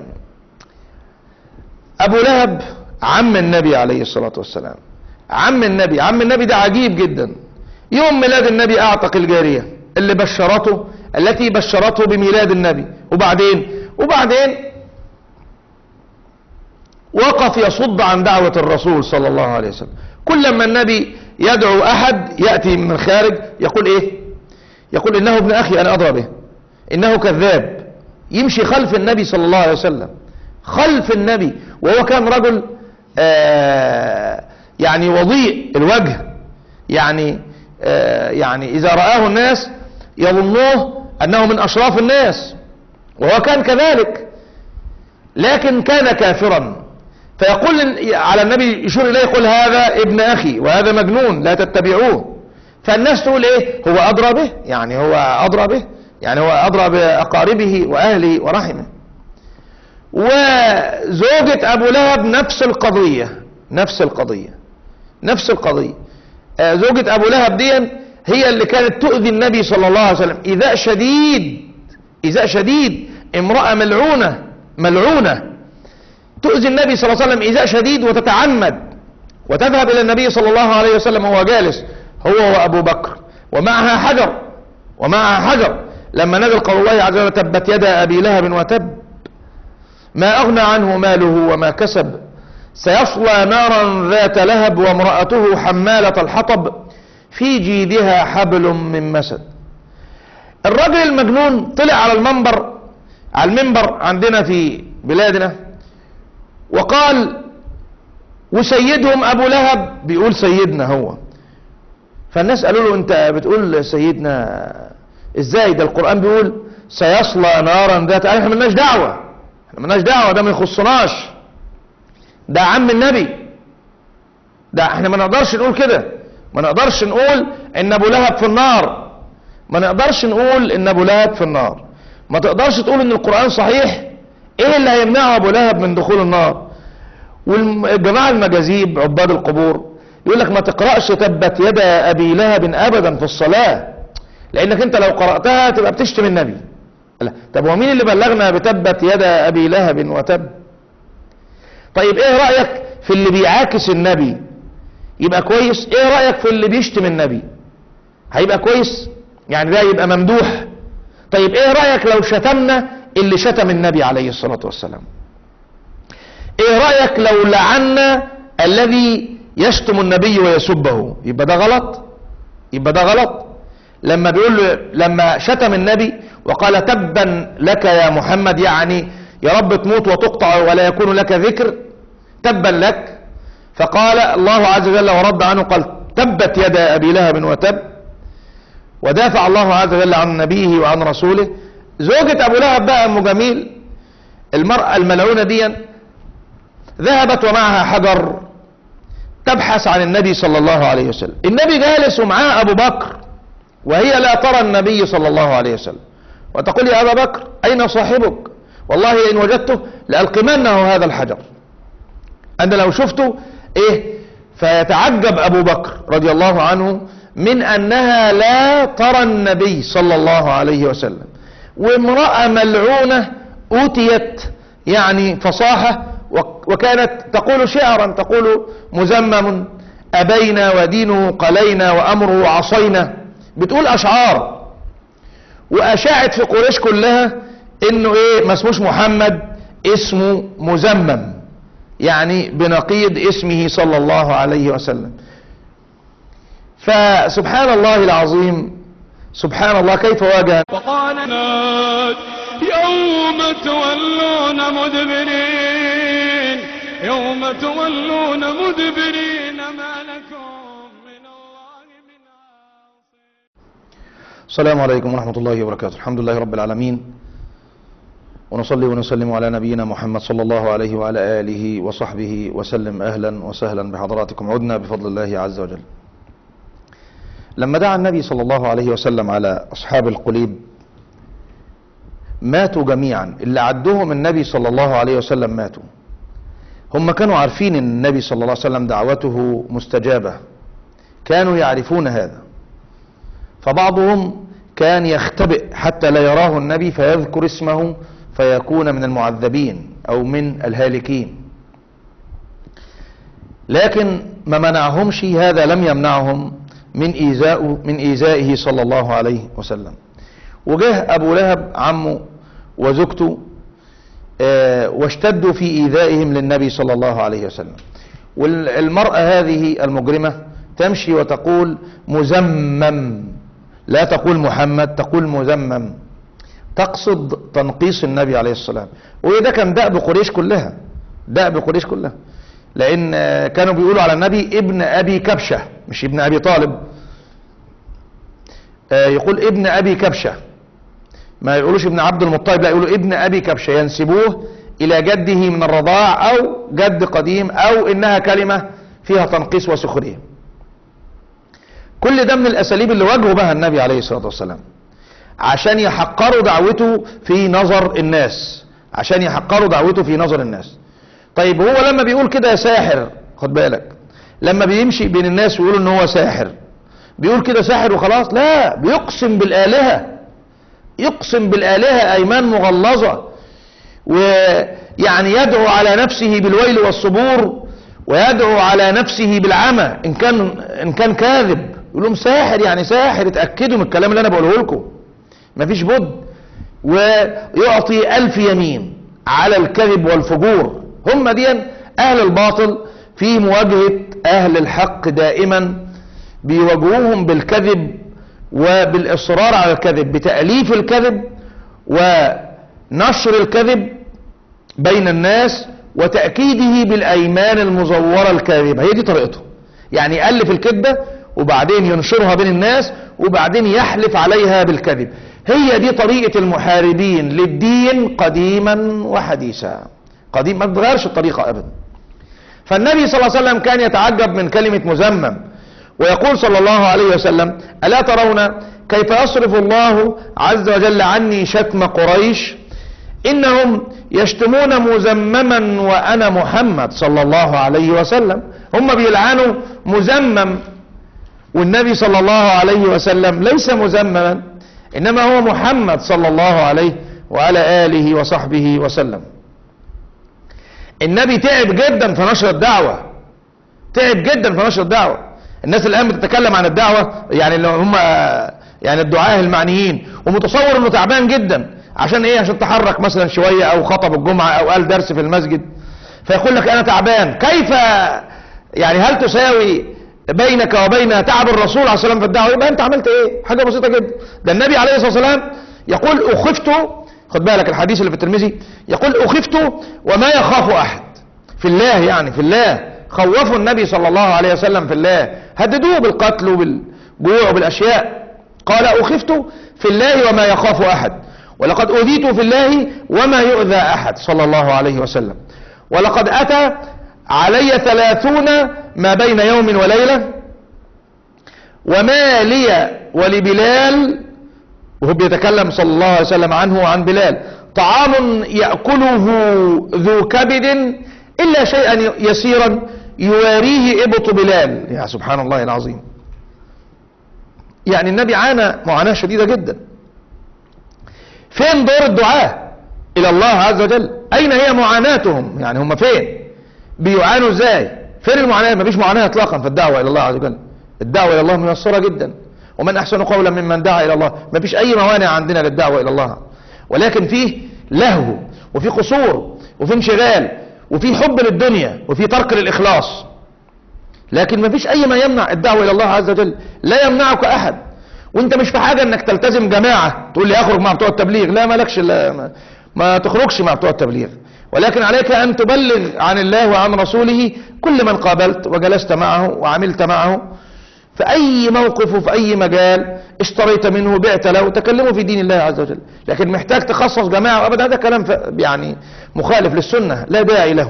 ابو لهب عم النبي عليه الصلاة والسلام عم النبي عم النبي ده عجيب جدا يوم ميلاد النبي اعتق الجارية اللي بشرته التي بشرته بميلاد النبي وبعدين وبعدين وقف يصد عن دعوة الرسول صلى الله عليه وسلم كل ما النبي يدعو احد يأتي من الخارج يقول ايه يقول انه ابن اخي انا ادرى به انه كذاب يمشي خلف النبي صلى الله عليه وسلم خلف النبي وهو كان رجل آه يعني وضيء الوجه يعني آه يعني اذا رآه الناس يظنوه انه من اشراف الناس وهو كان كذلك لكن كان كافرا فيقول على النبي يشير اليه يقول هذا ابن اخي وهذا مجنون لا تتبعوه فالناس تقول ايه هو ادرى به يعني هو ادرى به يعني هو ادرى باقاربه واهله ورحمه وزوجة ابو لهب نفس القضية نفس القضية نفس القضية آه، زوجة ابو لهب دي هي اللي كانت تؤذي النبي صلى الله عليه وسلم ايذاء شديد ايذاء شديد امرأة ملعونة ملعونة تؤذي النبي صلى الله عليه وسلم ايذاء شديد وتتعمد وتذهب الى النبي صلى الله عليه وسلم وهو جالس هو وابو بكر ومعها حجر ومعها حجر لما نزل قول الله عز وجل تبت يدا ابي لهب وتب ما اغنى عنه ماله وما كسب سيصلى نارا ذات لهب وامرأته حمالة الحطب في جيدها حبل من مسد الرجل المجنون طلع على المنبر على المنبر عندنا في بلادنا وقال وسيدهم ابو لهب بيقول سيدنا هو فالناس قالوا له انت بتقول سيدنا ازاي ده القرآن بيقول سيصلى نارا ذات احنا ملناش دعوة احنا ملناش دعوة ده ما يخصناش ده عم النبي ده احنا ما نقدرش نقول كده ما نقدرش نقول ان ابو لهب في النار ما نقدرش نقول ان ابو لهب في النار ما تقدرش تقول ان القرآن صحيح ايه اللي هيمنعه ابو لهب من دخول النار والجماعة المجاذيب عباد القبور يقول لك ما تقرأش تبت يدا ابي لهب ابدا في الصلاة لانك انت لو قرأتها تبقى بتشتم النبي لا طب ومين اللي بلغنا بتبت يدا ابي لهب وتب طيب ايه رأيك في اللي بيعاكس النبي يبقى كويس ايه رأيك في اللي بيشتم النبي هيبقى كويس يعني ده يبقى ممدوح طيب ايه رأيك لو شتمنا اللي شتم النبي عليه الصلاة والسلام ايه رأيك لو لعنا الذي يشتم النبي ويسبه يبقى ده غلط يبقى ده غلط لما بيقول له لما شتم النبي وقال تبا لك يا محمد يعني يا رب تموت وتقطع ولا يكون لك ذكر تبا لك فقال الله عز وجل ورد عنه قال تبت يدا ابي لهب وتب ودافع الله عز وجل عن نبيه وعن رسوله زوجة ابو لهب بقى ام جميل المرأة الملعونة دي ذهبت ومعها حجر تبحث عن النبي صلى الله عليه وسلم النبي جالس ومعاه أبو بكر وهي لا ترى النبي صلى الله عليه وسلم وتقول يا أبا بكر أين صاحبك والله إن وجدته لألقمنه هذا الحجر أنا لو شفته إيه فيتعجب أبو بكر رضي الله عنه من أنها لا ترى النبي صلى الله عليه وسلم وامرأة ملعونة أوتيت يعني فصاحة وكانت تقول شعرا تقول مزمم أبينا ودينه قلينا وأمره عصينا بتقول أشعار وأشاعت في قريش كلها إنه إيه ما اسموش محمد اسمه مزمم يعني بنقيض اسمه صلى الله عليه وسلم فسبحان الله العظيم سبحان الله كيف واجه وقال يوم تولون مدبرين يوم تولون مدبرين ما لكم من الله من عاصم السلام عليكم ورحمة الله وبركاته الحمد لله رب العالمين ونصلي ونسلم على نبينا محمد صلى الله عليه وعلى آله وصحبه وسلم أهلا وسهلا بحضراتكم عدنا بفضل الله عز وجل لما دعا النبي صلى الله عليه وسلم على أصحاب القليب ماتوا جميعا اللي عدهم النبي صلى الله عليه وسلم ماتوا هم كانوا عارفين ان النبي صلى الله عليه وسلم دعوته مستجابة كانوا يعرفون هذا فبعضهم كان يختبئ حتى لا يراه النبي فيذكر اسمه فيكون من المعذبين او من الهالكين لكن ما منعهمش هذا لم يمنعهم من ايذاء من ايذائه صلى الله عليه وسلم وجه ابو لهب عمه وزوجته آه، واشتدوا في ايذائهم للنبي صلى الله عليه وسلم والمرأة هذه المجرمة تمشي وتقول مزمم لا تقول محمد تقول مزمم تقصد تنقيص النبي عليه السلام وده كان دأب قريش كلها دأب قريش كلها لان آه، كانوا بيقولوا على النبي ابن ابي كبشة مش ابن ابي طالب آه، يقول ابن ابي كبشه ما يقولوش ابن عبد المطلب لا يقولوا ابن ابي كبشه ينسبوه الى جده من الرضاع او جد قديم او انها كلمه فيها تنقيص وسخريه كل ده من الاساليب اللي واجهوا بها النبي عليه الصلاه والسلام عشان يحقروا دعوته في نظر الناس عشان يحقروا دعوته في نظر الناس طيب هو لما بيقول كده يا ساحر خد بالك لما بيمشي بين الناس ويقولوا ان هو ساحر بيقول كده ساحر وخلاص لا بيقسم بالآلهة يقسم بالآلهة أيمان مغلظة ويعني يدعو على نفسه بالويل والصبور ويدعو على نفسه بالعمى إن كان, إن كان كاذب يقول لهم ساحر يعني ساحر اتأكدوا من الكلام اللي أنا بقوله لكم مفيش بد ويعطي ألف يمين على الكذب والفجور هم دي أهل الباطل في مواجهة أهل الحق دائما بيواجهوهم بالكذب وبالإصرار على الكذب بتأليف الكذب ونشر الكذب بين الناس وتأكيده بالأيمان المزورة الكاذبة هي دي طريقته يعني يألف الكذبة وبعدين ينشرها بين الناس وبعدين يحلف عليها بالكذب هي دي طريقة المحاربين للدين قديما وحديثا قديم ما تغيرش الطريقة أبدا فالنبي صلى الله عليه وسلم كان يتعجب من كلمة مزمم ويقول صلى الله عليه وسلم ألا ترون كيف يصرف الله عز وجل عني شتم قريش إنهم يشتمون مزمما وأنا محمد صلى الله عليه وسلم هم بيلعنوا مزمم والنبي صلى الله عليه وسلم ليس مزمما إنما هو محمد صلى الله عليه وعلى آله وصحبه وسلم النبي تعب جدا في نشر الدعوة تعب جدا في نشر الدعوة الناس الان بتتكلم عن الدعوة يعني اللي هم يعني الدعاة المعنيين ومتصور انه تعبان جدا عشان ايه عشان تحرك مثلا شوية او خطب الجمعة او قال درس في المسجد فيقول لك انا تعبان كيف يعني هل تساوي بينك وبين تعب الرسول عليه السلام في الدعوة يبقى انت عملت ايه حاجة بسيطة جدا ده النبي عليه الصلاة والسلام يقول اخفت خد بالك الحديث اللي في الترمذي يقول اخفت وما يخاف احد في الله يعني في الله خوفوا النبي صلى الله عليه وسلم في الله هددوه بالقتل وبالجوع وبالأشياء قال أخفت في الله وما يخاف أحد ولقد أذيت في الله وما يؤذى أحد صلى الله عليه وسلم ولقد أتى علي ثلاثون ما بين يوم وليلة وما لي ولبلال وهو بيتكلم صلى الله عليه وسلم عنه وعن بلال طعام يأكله ذو كبد إلا شيئا يسيرا يواريه إبط بلال يا سبحان الله العظيم يعني النبي عانى معاناة شديدة جدا فين دور الدعاة إلى الله عز وجل أين هي معاناتهم يعني هم فين بيعانوا ازاي فين المعاناة مفيش معاناة اطلاقا في الدعوة الى الله عز وجل الدعوة الى الله ميسرة جدا ومن احسن قولا ممن دعا الى الله مفيش اي موانع عندنا للدعوة الى الله ولكن فيه لهو وفي قصور وفي انشغال وفي حب للدنيا وفي ترك للاخلاص لكن مفيش اي ما يمنع الدعوة الى الله عز وجل لا يمنعك احد وانت مش في حاجة انك تلتزم جماعة تقول لي اخرج مع بتوع التبليغ لا مالكش لا ما, ما تخرجش مع بتوع التبليغ ولكن عليك أن تبلغ عن الله وعن رسوله كل من قابلت وجلست معه وعملت معه في أي موقف وفي أي مجال اشتريت منه بعت له تكلموا في دين الله عز وجل لكن محتاج تخصص جماعة أبدا هذا كلام يعني مخالف للسنة لا داعي له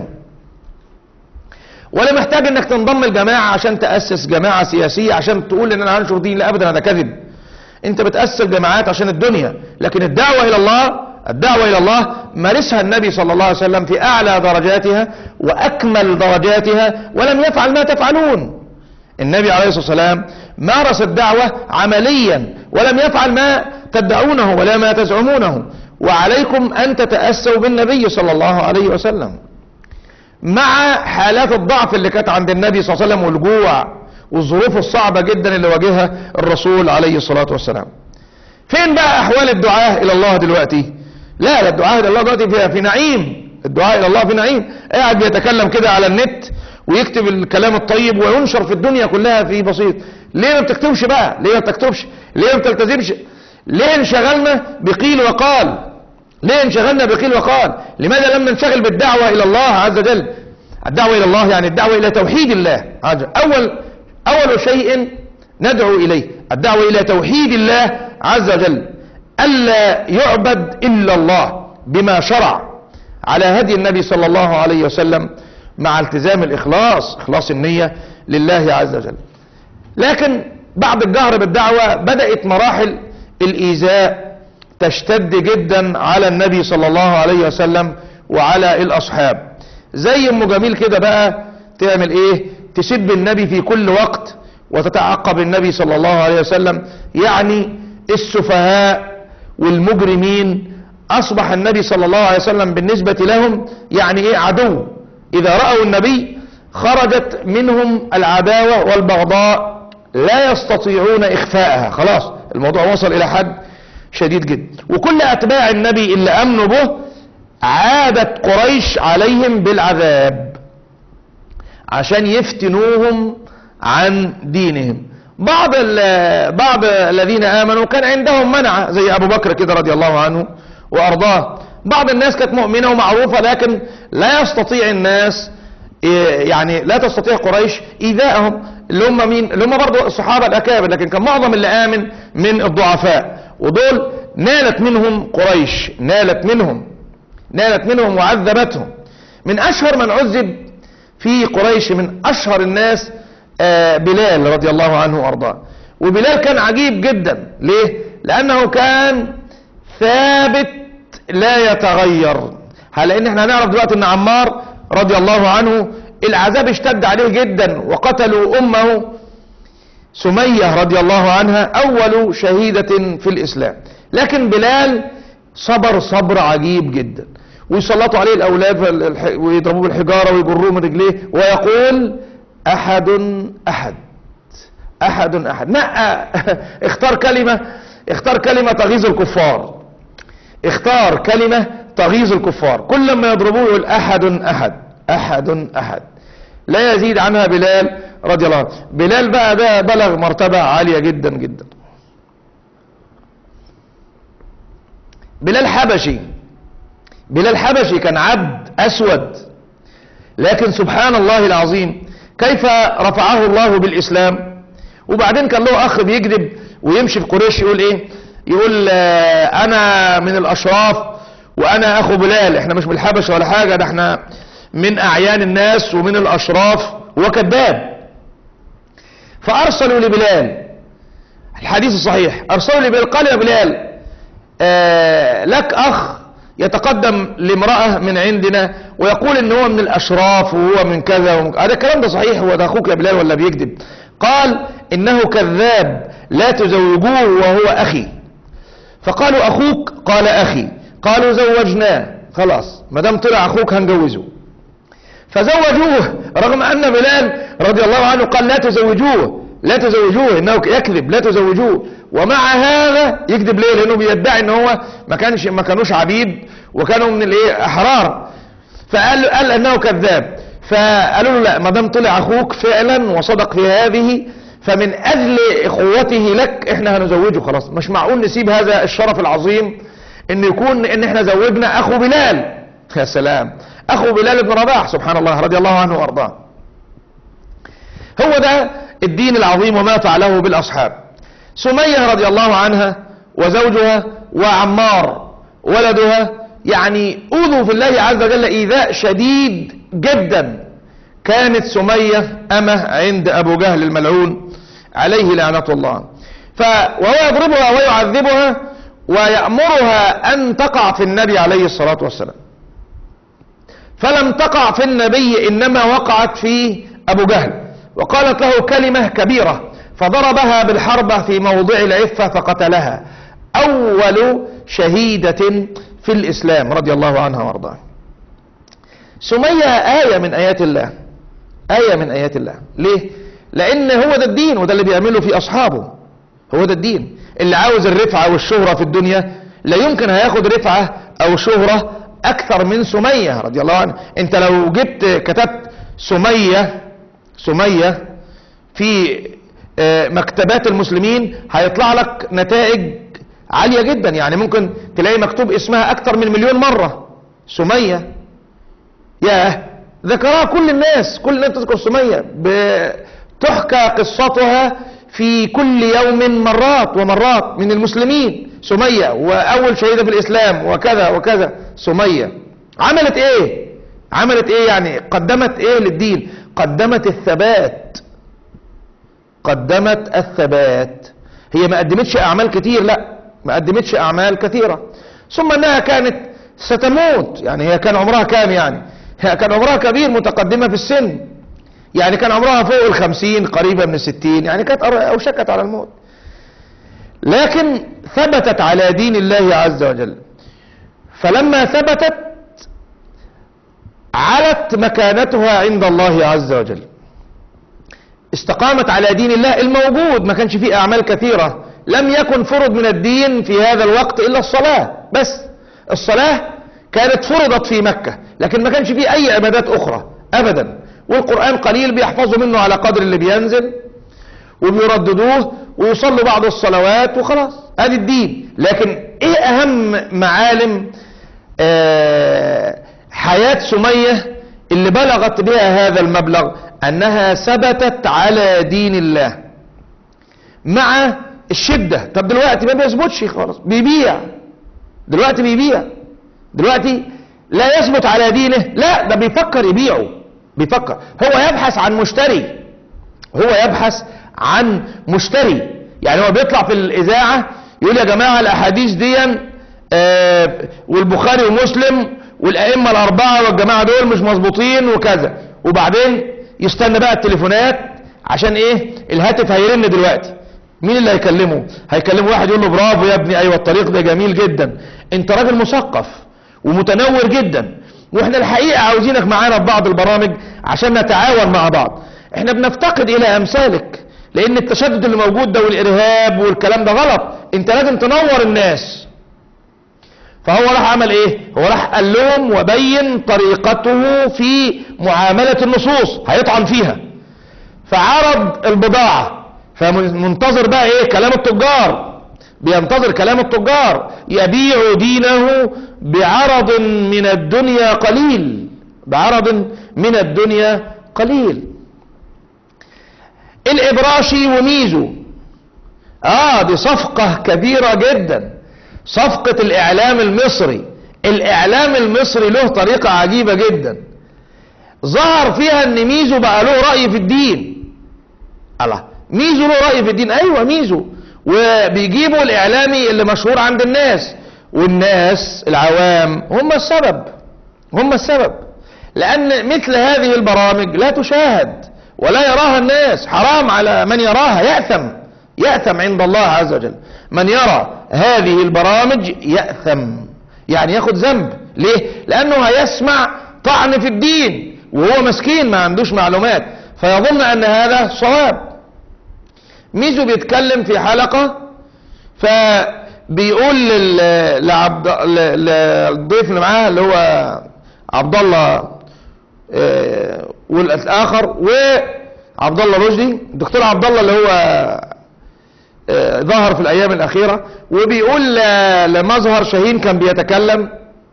ولا محتاج انك تنضم الجماعة عشان تأسس جماعة سياسية عشان تقول ان انا هنشر دين لا ابدا هذا كذب انت بتأسس جماعات عشان الدنيا لكن الدعوة الى الله الدعوة إلى الله مارسها النبي صلى الله عليه وسلم في أعلى درجاتها وأكمل درجاتها ولم يفعل ما تفعلون النبي عليه الصلاة والسلام مارس الدعوة عمليا ولم يفعل ما تدعونه ولا ما تزعمونه وعليكم أن تتأسوا بالنبي صلى الله عليه وسلم مع حالات الضعف اللي كانت عند النبي صلى الله عليه وسلم والجوع والظروف الصعبة جدا اللي واجهها الرسول عليه الصلاة والسلام فين بقى أحوال الدعاة إلى الله دلوقتي لا لا الدعاء الى الله دلوقتي في, في نعيم الدعاء الى الله في نعيم قاعد بيتكلم كده على النت ويكتب الكلام الطيب وينشر في الدنيا كلها في بسيط ليه ما بتكتبش بقى ليه ما بتكتبش ليه ما بتلتزمش ليه انشغلنا بقيل وقال ليه انشغلنا بقيل وقال لماذا لم ننشغل بالدعوة الى الله عز وجل الدعوة الى الله يعني الدعوة الى توحيد الله عز وجل اول اول شيء ندعو اليه الدعوة الى توحيد الله عز وجل ألا يعبد إلا الله بما شرع على هدي النبي صلى الله عليه وسلم مع التزام الإخلاص إخلاص النية لله عز وجل لكن بعد الجهر بالدعوة بدأت مراحل الإيذاء تشتد جدا على النبي صلى الله عليه وسلم وعلى الأصحاب زي ام جميل كده بقى تعمل ايه تسب النبي في كل وقت وتتعقب النبي صلى الله عليه وسلم يعني السفهاء والمجرمين اصبح النبي صلى الله عليه وسلم بالنسبة لهم يعني ايه عدو اذا رأوا النبي خرجت منهم العداوة والبغضاء لا يستطيعون اخفاءها خلاص الموضوع وصل الى حد شديد جدا وكل اتباع النبي اللي امنوا به عادت قريش عليهم بالعذاب عشان يفتنوهم عن دينهم بعض بعض الذين امنوا كان عندهم منع زي ابو بكر كده رضي الله عنه وارضاه بعض الناس كانت مؤمنه ومعروفه لكن لا يستطيع الناس يعني لا تستطيع قريش ايذائهم اللي هم مين اللي هم برضه الصحابه الاكابر لكن كان معظم اللي امن من الضعفاء ودول نالت منهم قريش نالت منهم نالت منهم وعذبتهم من اشهر من عذب في قريش من اشهر الناس بلال رضي الله عنه وارضاه وبلال كان عجيب جدا ليه لانه كان ثابت لا يتغير لان احنا هنعرف دلوقتي ان عمار رضي الله عنه العذاب اشتد عليه جدا وقتلوا امه سمية رضي الله عنها اول شهيدة في الاسلام لكن بلال صبر صبر عجيب جدا ويسلطوا عليه الاولاد ويضربوه بالحجارة ويجروه من رجليه ويقول احد احد احد احد نقى اختار كلمة اختار كلمة تغيظ الكفار اختار كلمة تغيظ الكفار كل ما يضربوه يقول احد احد احد احد لا يزيد عنها بلال رضي الله عنه بلال بقى ده بلغ مرتبة عالية جدا جدا بلال حبشي بلال حبشي كان عبد اسود لكن سبحان الله العظيم كيف رفعه الله بالاسلام وبعدين كان له اخ بيكذب ويمشي في قريش يقول ايه يقول آه انا من الاشراف وانا اخو بلال احنا مش من الحبشه ولا حاجه ده احنا من اعيان الناس ومن الاشراف هو كذاب فارسلوا لبلال الحديث الصحيح ارسلوا لبلال قال يا بلال آه لك اخ يتقدم لامرأة من عندنا ويقول ان هو من الاشراف وهو من كذا ومن... هذا الكلام ده صحيح هو ده اخوك يا بلال ولا بيكذب قال انه كذاب لا تزوجوه وهو اخي فقالوا اخوك قال اخي قالوا زوجناه خلاص ما دام طلع اخوك هنجوزه فزوجوه رغم ان بلال رضي الله عنه قال لا تزوجوه لا تزوجوه انه يكذب لا تزوجوه ومع هذا يكذب ليه لانه بيدعي ان هو ما كانش ما كانوش عبيد وكانوا من الايه احرار فقال قال انه كذاب فقالوا له لا ما دام طلع اخوك فعلا وصدق في هذه فمن اجل اخوته لك احنا هنزوجه خلاص مش معقول نسيب هذا الشرف العظيم ان يكون ان احنا زوجنا اخو بلال يا سلام اخو بلال بن رباح سبحان الله رضي الله عنه وارضاه هو ده الدين العظيم وما فعله بالاصحاب سمية رضي الله عنها وزوجها وعمار ولدها يعني اوذوا في الله عز وجل ايذاء شديد جدا كانت سمية امه عند ابو جهل الملعون عليه لعنة الله ف وهو يضربها ويعذبها ويأمرها ان تقع في النبي عليه الصلاة والسلام فلم تقع في النبي انما وقعت في ابو جهل وقالت له كلمة كبيرة فضربها بالحربة في موضع العفة فقتلها اول شهيدة في الاسلام رضي الله عنها وارضاها سمية آية من آيات الله آية من آيات الله ليه لأن هو ده الدين وده اللي بيعمله في أصحابه هو ده الدين اللي عاوز الرفعة والشهرة في الدنيا لا يمكن هياخد رفعة أو شهرة أكثر من سمية رضي الله عنها أنت لو جبت كتبت سمية سمية في آه، مكتبات المسلمين هيطلع لك نتائج عالية جدا يعني ممكن تلاقي مكتوب اسمها أكثر من مليون مرة سمية ياه ذكرها كل الناس كل الناس تذكر سمية ب- تحكى قصتها في كل يوم مرات ومرات من المسلمين سمية وأول شهيدة في الإسلام وكذا وكذا سمية عملت إيه عملت إيه يعني قدمت إيه للدين قدمت الثبات قدمت الثبات هي ما قدمتش أعمال كتير لا ما قدمتش أعمال كثيرة ثم أنها كانت ستموت يعني هي كان عمرها كام يعني هي كان عمرها كبير متقدمة في السن يعني كان عمرها فوق الخمسين قريبة من الستين يعني كانت أر- أوشكت على الموت لكن ثبتت على دين الله عز وجل فلما ثبتت علت مكانتها عند الله عز وجل استقامت على دين الله الموجود ما كانش فيه أعمال كثيرة لم يكن فرض من الدين في هذا الوقت إلا الصلاة بس الصلاة كانت فرضت في مكة لكن ما كانش فيه أي عبادات أخرى أبدا والقرآن قليل بيحفظوا منه على قدر اللي بينزل وبيرددوه ويصلوا بعض الصلوات وخلاص ادي الدين لكن ايه اهم معالم آه، حياة سمية اللي بلغت بها هذا المبلغ انها ثبتت على دين الله مع الشدة طب دلوقتي ما بيثبتش خالص بيبيع دلوقتي بيبيع دلوقتي لا يثبت على دينه لا ده بيفكر يبيعه بيفكر هو يبحث عن مشتري هو يبحث عن مشتري يعني هو بيطلع في الإذاعة يقول يا جماعة الأحاديث دي آه، والبخاري ومسلم والأئمة الأربعة والجماعة دول مش مظبوطين وكذا وبعدين يستنى بقى التليفونات عشان إيه الهاتف هيرن دلوقتي مين اللي هيكلمه هيكلمه واحد يقول له برافو يا ابني ايوه الطريق ده جميل جدا انت راجل مثقف ومتنور جدا واحنا الحقيقة عاوزينك معانا في بعض البرامج عشان نتعاون مع بعض احنا بنفتقد الى امثالك لان التشدد اللي موجود ده والارهاب والكلام ده غلط انت لازم تنور الناس فهو راح عمل ايه هو راح قال لهم وبين طريقته في معاملة النصوص هيطعن فيها فعرض البضاعة فمنتظر بقى ايه كلام التجار بينتظر كلام التجار يبيع دينه بعرض من الدنيا قليل بعرض من الدنيا قليل الابراشي وميزو اه دي صفقة كبيرة جدا صفقة الاعلام المصري الاعلام المصري له طريقة عجيبة جدا ظهر فيها ان ميزو بقى له رأي في الدين الله ميزو له رأي في الدين ايوه ميزو وبيجيبوا الاعلامي اللي مشهور عند الناس والناس العوام هم السبب هم السبب لان مثل هذه البرامج لا تشاهد ولا يراها الناس حرام على من يراها يأثم يأثم عند الله عز وجل من يرى هذه البرامج يأثم يعني ياخد ذنب ليه لانه هيسمع طعن في الدين وهو مسكين ما عندوش معلومات فيظن ان هذا صواب ميزو بيتكلم في حلقة فبيقول لل- لعبد ل- للضيف اللي معاه اللي هو عبد الله آه، والاخر وعبد الله رشدي الدكتور عبد الله اللي هو آه، ظهر في الايام الاخيره وبيقول ل- لمظهر شاهين كان بيتكلم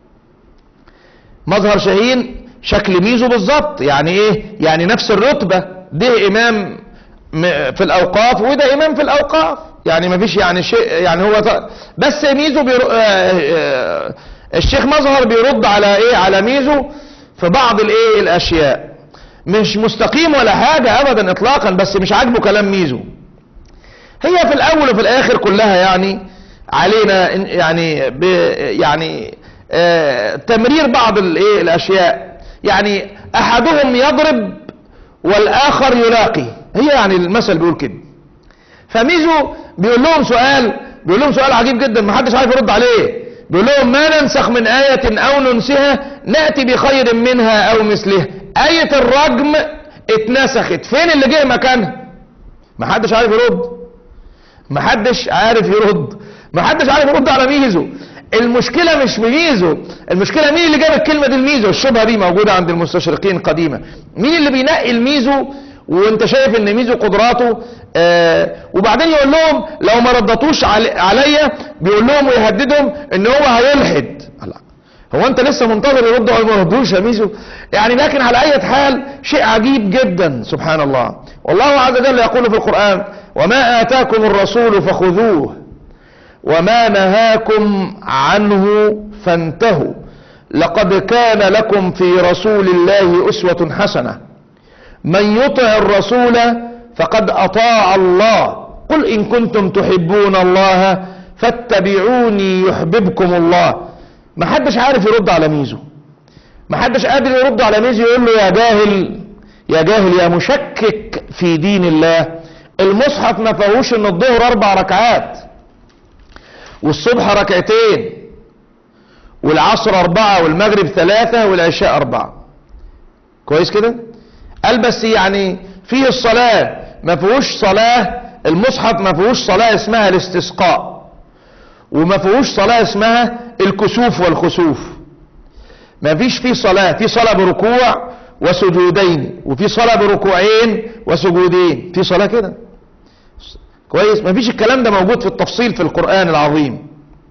مظهر شاهين شكل ميزو بالظبط يعني ايه يعني نفس الرتبه ده امام م- في الاوقاف وده امام في الاوقاف يعني ما فيش يعني شيء يعني هو ط- بس ميزو بير... آه، آه، الشيخ مظهر بيرد على ايه على ميزو في بعض الايه الاشياء مش مستقيم ولا حاجه ابدا اطلاقا بس مش عاجبه كلام ميزو هي في الاول وفي الاخر كلها يعني علينا إن- يعني ب يعني آه تمرير بعض الايه الاشياء يعني احدهم يضرب والاخر يلاقي هي يعني المثل بيقول كده فميزو بيقول لهم سؤال بيقول لهم سؤال عجيب جدا ما حدش عارف يرد عليه بيقول لهم ما ننسخ من آية أو ننسها نأتي بخير منها أو مثلها آية الرجم اتنسخت فين اللي جه مكانها ما حدش عارف يرد ما حدش عارف يرد ما حدش عارف يرد على ميزو المشكلة مش في ميزو المشكلة مين اللي جاب الكلمة دي الميزو الشبهة دي موجودة عند المستشرقين قديما مين اللي بينقي الميزو وانت شايف ان ميزو قدراته آه وبعدين يقول لهم لو ما ردتوش علي عليا بيقول لهم ويهددهم ان هو هيلحد لا هو انت لسه منتظر يرد ولا ما يردوش يا ميزو يعني لكن على اي حال شيء عجيب جدا سبحان الله والله عز وجل يقول في القرآن وما آتاكم الرسول فخذوه وما نهاكم عنه فانتهوا لقد كان لكم في رسول الله أسوة حسنة من يطع الرسول فقد أطاع الله قل إن كنتم تحبون الله فاتبعوني يحببكم الله ما حدش عارف يرد على ميزو ما حدش قادر يرد على ميزو يقول له يا جاهل يا جاهل يا مشكك في دين الله المصحف ما فيهوش ان الظهر اربع ركعات والصبح ركعتين والعصر اربعة والمغرب ثلاثة والعشاء اربعة كويس كده قال بس يعني فيه الصلاة ما فيهوش صلاة المصحف ما فيهوش صلاة اسمها الاستسقاء وما فيهوش صلاة اسمها الكسوف والخسوف ما فيش فيه صلاة في صلاة بركوع وسجودين وفي صلاة بركوعين وسجودين في صلاة كده كويس ما فيش الكلام ده موجود في التفصيل في القرآن العظيم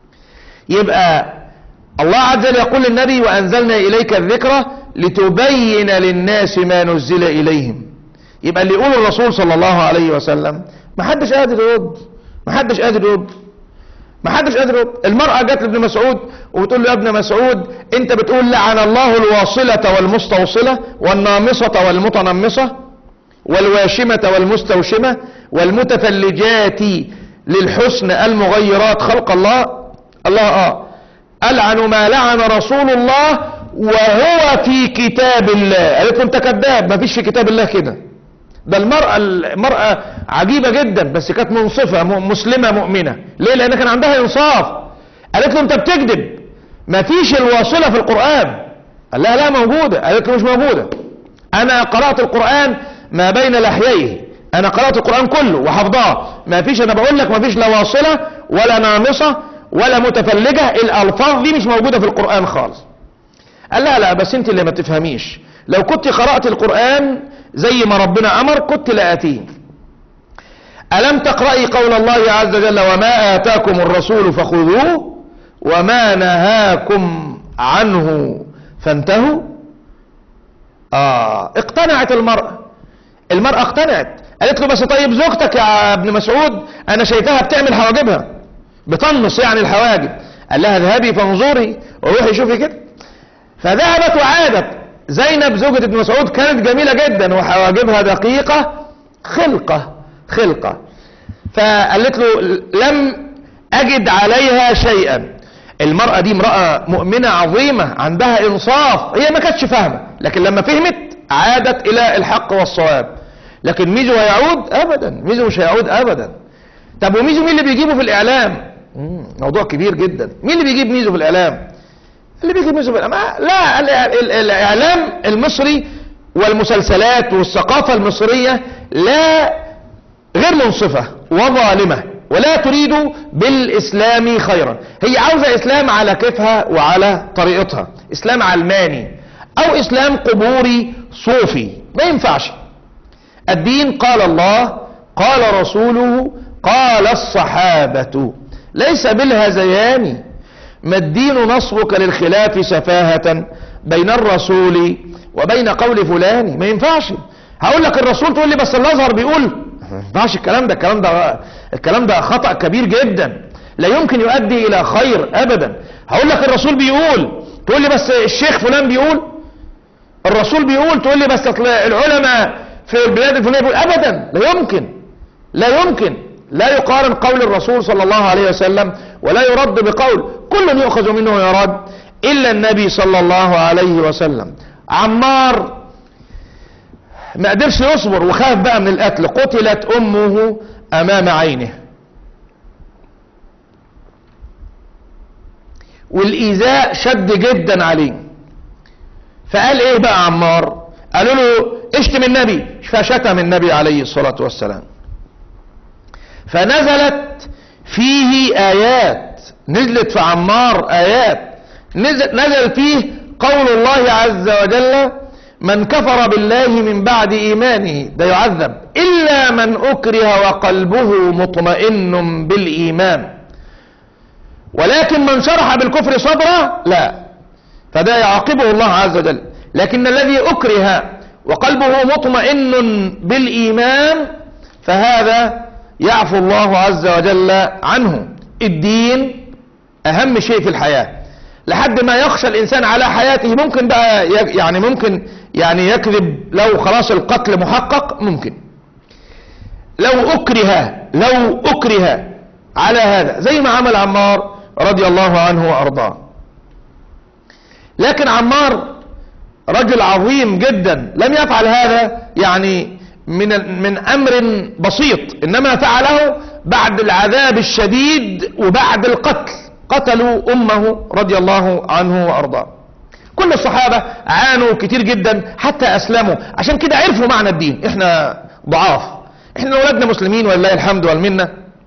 يبقى الله عز وجل يقول للنبي وأنزلنا إليك الذكرى لتبين للناس ما نزل إليهم يبقى اللي يقول الرسول صلى الله عليه وسلم ما حدش قادر يرد ما حدش قادر يرد ما حدش قادر يرد المرأة جت لابن مسعود وبتقول له يا ابن مسعود انت بتقول لعن الله الواصلة والمستوصلة والنامصة والمتنمصة والواشمة والمستوشمة والمتفلجات للحسن المغيرات خلق الله الله اه ألعن ما لعن رسول الله وهو في كتاب الله قالت له انت كذاب ما فيش في كتاب الله كده ده المرأة المرأة عجيبة جدا بس كانت منصفة م- مسلمة مؤمنة ليه لان كان عندها انصاف قالت له انت بتكذب ما فيش الواصلة في القرآن قال لها لا موجودة قالت له مش موجودة انا قرأت القرآن ما بين لحييه انا قرأت القرآن كله وحفظاه ما فيش انا بقول لك ما فيش لا واصلة ولا نامصة ولا متفلجة الالفاظ دي مش موجودة في القرآن خالص قال لا لا بس انت اللي ما تفهميش لو كنت قرأت القرآن زي ما ربنا امر كنت لاتيه الم تقرأي قول الله عز وجل وما اتاكم الرسول فخذوه وما نهاكم عنه فانتهوا اه اقتنعت المرأة المرأة اقتنعت قالت له بس طيب زوجتك يا ابن مسعود انا شايفاها بتعمل حواجبها بتنص يعني الحواجب قال لها اذهبي فانظري وروحي شوفي كده فذهبت وعادت زينب زوجة ابن مسعود كانت جميلة جدا وحواجبها دقيقة خلقة خلقة فقالت له لم أجد عليها شيئا المرأة دي امرأة مؤمنة عظيمة عندها إنصاف هي ما كانتش فاهمة لكن لما فهمت عادت إلى الحق والصواب لكن ميزو هيعود أبدا ميزو مش هيعود أبدا طب وميزو مين اللي بيجيبه في الإعلام مم، موضوع كبير جدا مين اللي بيجيب ميزو في الإعلام اللي بيجيب ميزو في الإعلام لا ال- ال- الإعلام المصري والمسلسلات والثقافة المصرية لا غير منصفة وظالمة ولا تريد بالإسلام خيرا هي عاوزة إسلام على كيفها وعلى طريقتها إسلام علماني أو إسلام قبوري صوفي ما ينفعش الدين قال الله قال رسوله قال الصحابة ليس بالهذيان ما الدين نصرك للخلاف سفاهة بين الرسول وبين قول فلان ما ينفعش هقول لك الرسول تقول لي بس الازهر بيقول ما ينفعش الكلام ده الكلام ده الكلام ده خطأ كبير جدا لا يمكن يؤدي الى خير ابدا هقول لك الرسول بيقول تقول لي بس الشيخ فلان بيقول الرسول بيقول تقول لي بس أصل العلماء في البلاد الفلانيه بيقول ابدا لا يمكن لا يمكن لا يقارن قول الرسول صلى الله عليه وسلم ولا يرد بقول كل يؤخذ منه ويرد الا النبي صلى الله عليه وسلم عمار ما قدرش يصبر وخاف بقى من القتل قتلت امه امام عينه والايذاء شد جدا عليه فقال ايه بقى عمار قالوا له اشتم النبي فشتم النبي عليه الصلاة والسلام فنزلت فيه آيات نزلت في عمار آيات نزل, نزل فيه قول الله عز وجل من كفر بالله من بعد إيمانه ده يعذب إلا من أكره وقلبه مطمئن بالإيمان ولكن من شرح بالكفر صدره لا فده يعاقبه الله عز وجل لكن الذي أكره وقلبه مطمئن بالإيمان فهذا يعفو الله عز وجل عنه الدين أهم شيء في الحياة لحد ما يخشى الإنسان على حياته ممكن بقى ي- يعني ممكن يعني يكذب لو خلاص القتل محقق ممكن لو أكره لو أكره على هذا زي ما عمل عمار رضي الله عنه وأرضاه لكن عمار رجل عظيم جدا لم يفعل هذا يعني من من امر بسيط انما فعله بعد العذاب الشديد وبعد القتل قتلوا امه رضي الله عنه وارضاه كل الصحابه عانوا كتير جدا حتى اسلموا عشان كده عرفوا معنى الدين احنا ضعاف احنا ولادنا مسلمين ولله الحمد والمنه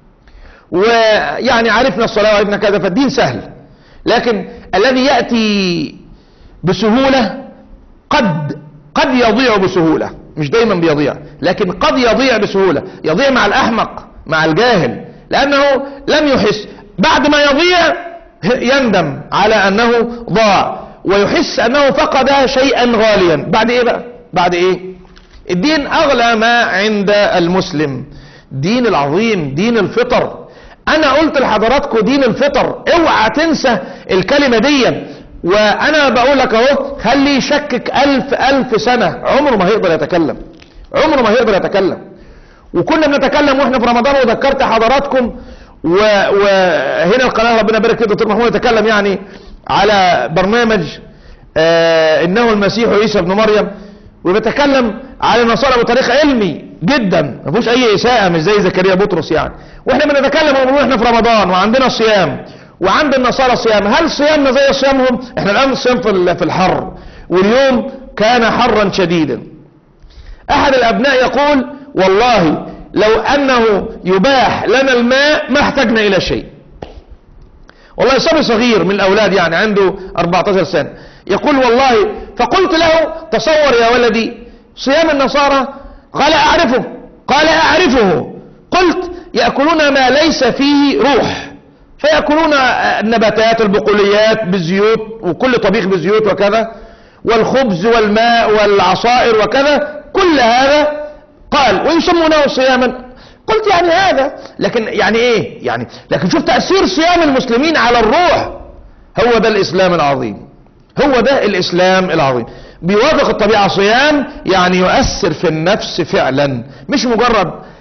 ويعني عرفنا الصلاه وعرفنا كذا فالدين سهل لكن الذي ياتي بسهوله قد قد يضيع بسهولة مش دايما بيضيع لكن قد يضيع بسهولة يضيع مع الأحمق مع الجاهل لأنه لم يحس بعد ما يضيع يندم على أنه ضاع ويحس أنه فقد شيئا غاليا بعد إيه بقى بعد إيه الدين أغلى ما عند المسلم دين العظيم دين الفطر أنا قلت لحضراتكم دين الفطر اوعى تنسى الكلمة دي وانا بقول لك اهو خلي يشكك الف الف سنة عمره ما هيقدر يتكلم عمره ما هيقدر يتكلم وكنا بنتكلم واحنا في رمضان وذكرت حضراتكم و... وهنا القناة ربنا يبارك فيه الدكتور محمود يتكلم يعني على برنامج آه انه المسيح عيسى ابن مريم وبيتكلم على النصارى بطريقة علمي جدا ما فيهوش اي اساءة مش زي زكريا بطرس يعني واحنا بنتكلم ونقول احنا في رمضان وعندنا صيام وعند النصارى صيام هل صيامنا زي صيامهم احنا الان الصيام في ال- في الحر واليوم كان حرا شديدا احد الابناء يقول والله لو انه يباح لنا الماء ما احتجنا الى شيء والله صبي صغير من الاولاد يعني عنده 14 سنة يقول والله فقلت له تصور يا ولدي صيام النصارى قال اعرفه قال اعرفه قلت يأكلون ما ليس فيه روح فيأكلون النباتات البقوليات بالزيوت وكل طبيخ بالزيوت وكذا والخبز والماء والعصائر وكذا كل هذا قال ويسمونه صياما قلت يعني هذا لكن يعني ايه يعني لكن شوف تأثير صيام المسلمين على الروح هو ده الاسلام العظيم هو ده الاسلام العظيم بيوافق الطبيعة صيام يعني يؤثر في النفس فعلا مش مجرد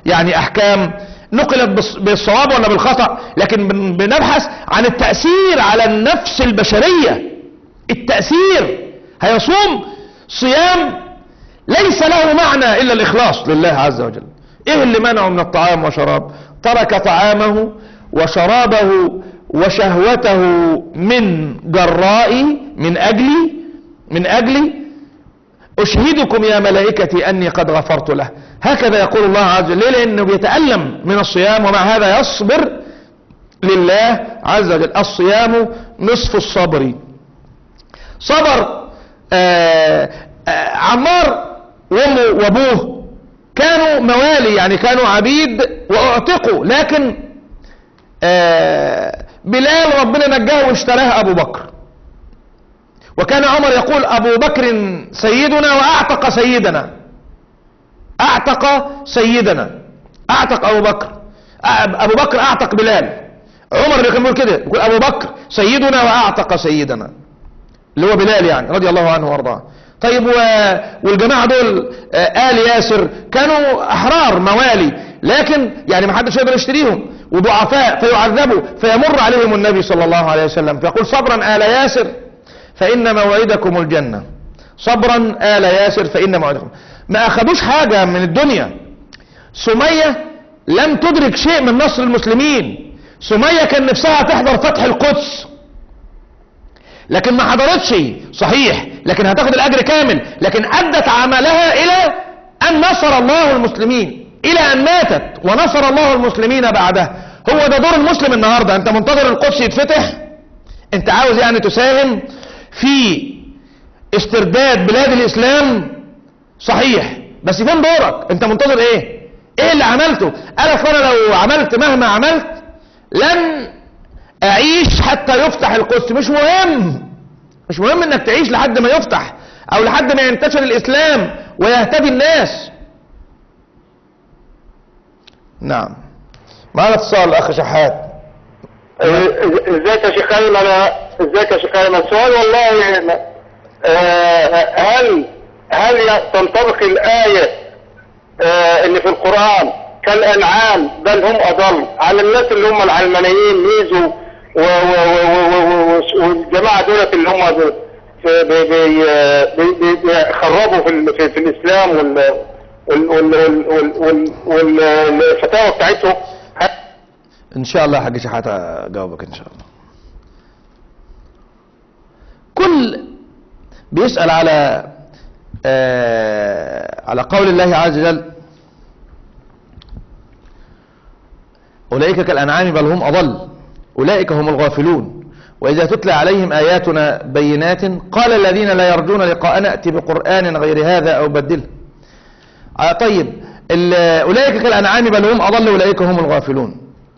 يعني احكام نقلت بالص- بالصواب ولا بالخطأ لكن بن- بنبحث عن التأثير على النفس البشرية التأثير هيصوم صيام ليس له معنى الا الاخلاص لله عز وجل ايه اللي منعه من الطعام وشراب ترك طعامه وشرابه وشهوته من جرائي من اجلي من اجلي اشهدكم يا ملائكتي اني قد غفرت له هكذا يقول الله عز وجل ليه لانه بيتألم من الصيام ومع هذا يصبر لله عز وجل الصيام نصف الصبر صبر آه آه عمار وامه وابوه كانوا موالي يعني كانوا عبيد واعتقوا لكن آه بلال ربنا نجاه واشتراه ابو بكر وكان عمر يقول ابو بكر سيدنا واعتق سيدنا اعتق سيدنا اعتق ابو بكر أب- ابو بكر اعتق بلال عمر اللي كان بيقول كده يقول ابو بكر سيدنا واعتق سيدنا اللي هو بلال يعني رضي الله عنه وارضاه طيب و... والجماعه دول آه، ال ياسر كانوا احرار موالي لكن يعني ما حدش يقدر يشتريهم وضعفاء فيعذبوا فيمر عليهم النبي صلى الله عليه وسلم فيقول صبرا ال ياسر فان موعدكم الجنه صبرا ال ياسر فان موعدكم ما اخذوش حاجه من الدنيا سميه لم تدرك شيء من نصر المسلمين سميه كان نفسها تحضر فتح القدس لكن ما حضرتش صحيح لكن هتاخد الاجر كامل لكن ادت عملها الى ان نصر الله المسلمين الى ان ماتت ونصر الله المسلمين بعدها هو ده دور المسلم النهارده انت منتظر القدس يتفتح انت عاوز يعني تساهم في استرداد بلاد الاسلام صحيح بس فين دورك انت منتظر ايه ايه اللي عملته انا اصل انا لو عملت مهما عملت لن اعيش حتى يفتح القدس مش مهم مش مهم انك تعيش لحد ما يفتح او لحد ما ينتشر الاسلام ويهتدي الناس نعم معنا اتصال الاخ شحات ازيك يا شيخ ايمن ازيك يا شيخ ايمن سؤال والله آه، هل هل تنطبق الايه آه، اللي في القران كالانعام بل هم اضل على الناس اللي هم العلمانيين ميزو و- و- و- و- و- و- والجماعه دولت اللي هم بي- بي- بي- بي- بي- بيخربوا في, ال- في, في الاسلام وال وال- وال- وال- وال- وال- والفتاوى بتاعتهم ان شاء الله يا حاج شحات اجاوبك ان شاء الله كل بيسأل على آه على قول الله عز وجل أولئك كالأنعام بل هم أضل أولئك هم الغافلون وإذا تتلى عليهم آياتنا بينات قال الذين لا يرجون لقاءنا ائت بقرآن غير هذا أو بدله آه طيب ال- أولئك كالأنعام بل هم أضل أولئك هم الغافلون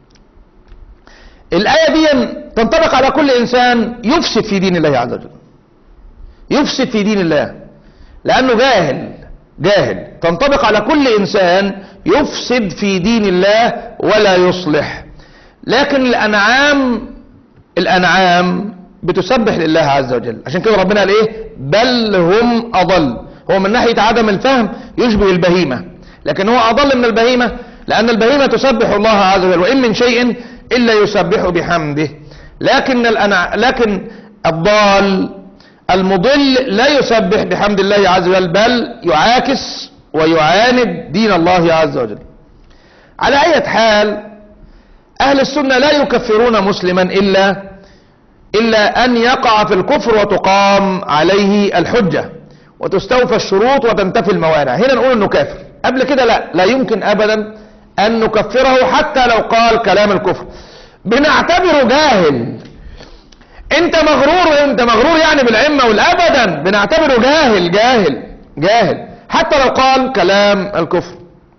الآية دي تنطبق على كل إنسان يفسد في دين الله عز وجل يفسد في دين الله لأنه جاهل جاهل تنطبق على كل إنسان يفسد في دين الله ولا يصلح لكن الأنعام الأنعام بتسبح لله عز وجل عشان كده ربنا قال إيه بل هم أضل هو من ناحية عدم الفهم يشبه البهيمة لكن هو أضل من البهيمة لأن البهيمة تسبح الله عز وجل وإن من شيء إلا يسبح بحمده لكن الأنع... لكن الضال المضل لا يسبح بحمد الله عز وجل بل يعاكس ويعاند دين الله عز وجل على أي حال أهل السنة لا يكفرون مسلما إلا إلا أن يقع في الكفر وتقام عليه الحجة وتستوفى الشروط وتنتفي الموانع هنا نقول انه كافر قبل كده لا لا يمكن ابدا ان نكفره حتى لو قال كلام الكفر بنعتبره جاهل انت مغرور انت مغرور يعني بالعمة والابدا بنعتبره جاهل جاهل جاهل حتى لو قال كلام الكفر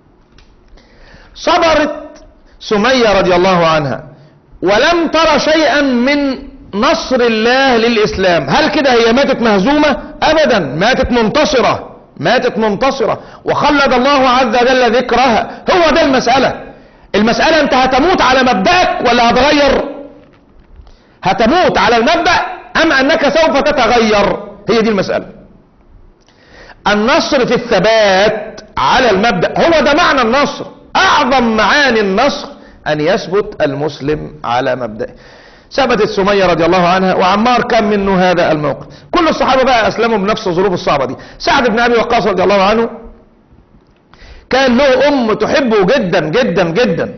صبرت سمية رضي الله عنها ولم ترى شيئا من نصر الله للإسلام هل كده هي ماتت مهزومة أبدا ماتت منتصرة ماتت منتصرة وخلد الله عز وجل ذكرها هو ده المسألة المسألة انت هتموت على مبدأك ولا هتغير هتموت على المبدأ أم أنك سوف تتغير هي دي المسألة النصر في الثبات على المبدأ هو ده معنى النصر اعظم معاني النصر ان يثبت المسلم على مبدئه ثبتت سمية رضي الله عنها وعمار كان منه هذا الموقف كل الصحابة بقى اسلموا بنفس الظروف الصعبة دي سعد بن ابي وقاص رضي الله عنه كان له ام تحبه جدا جدا جدا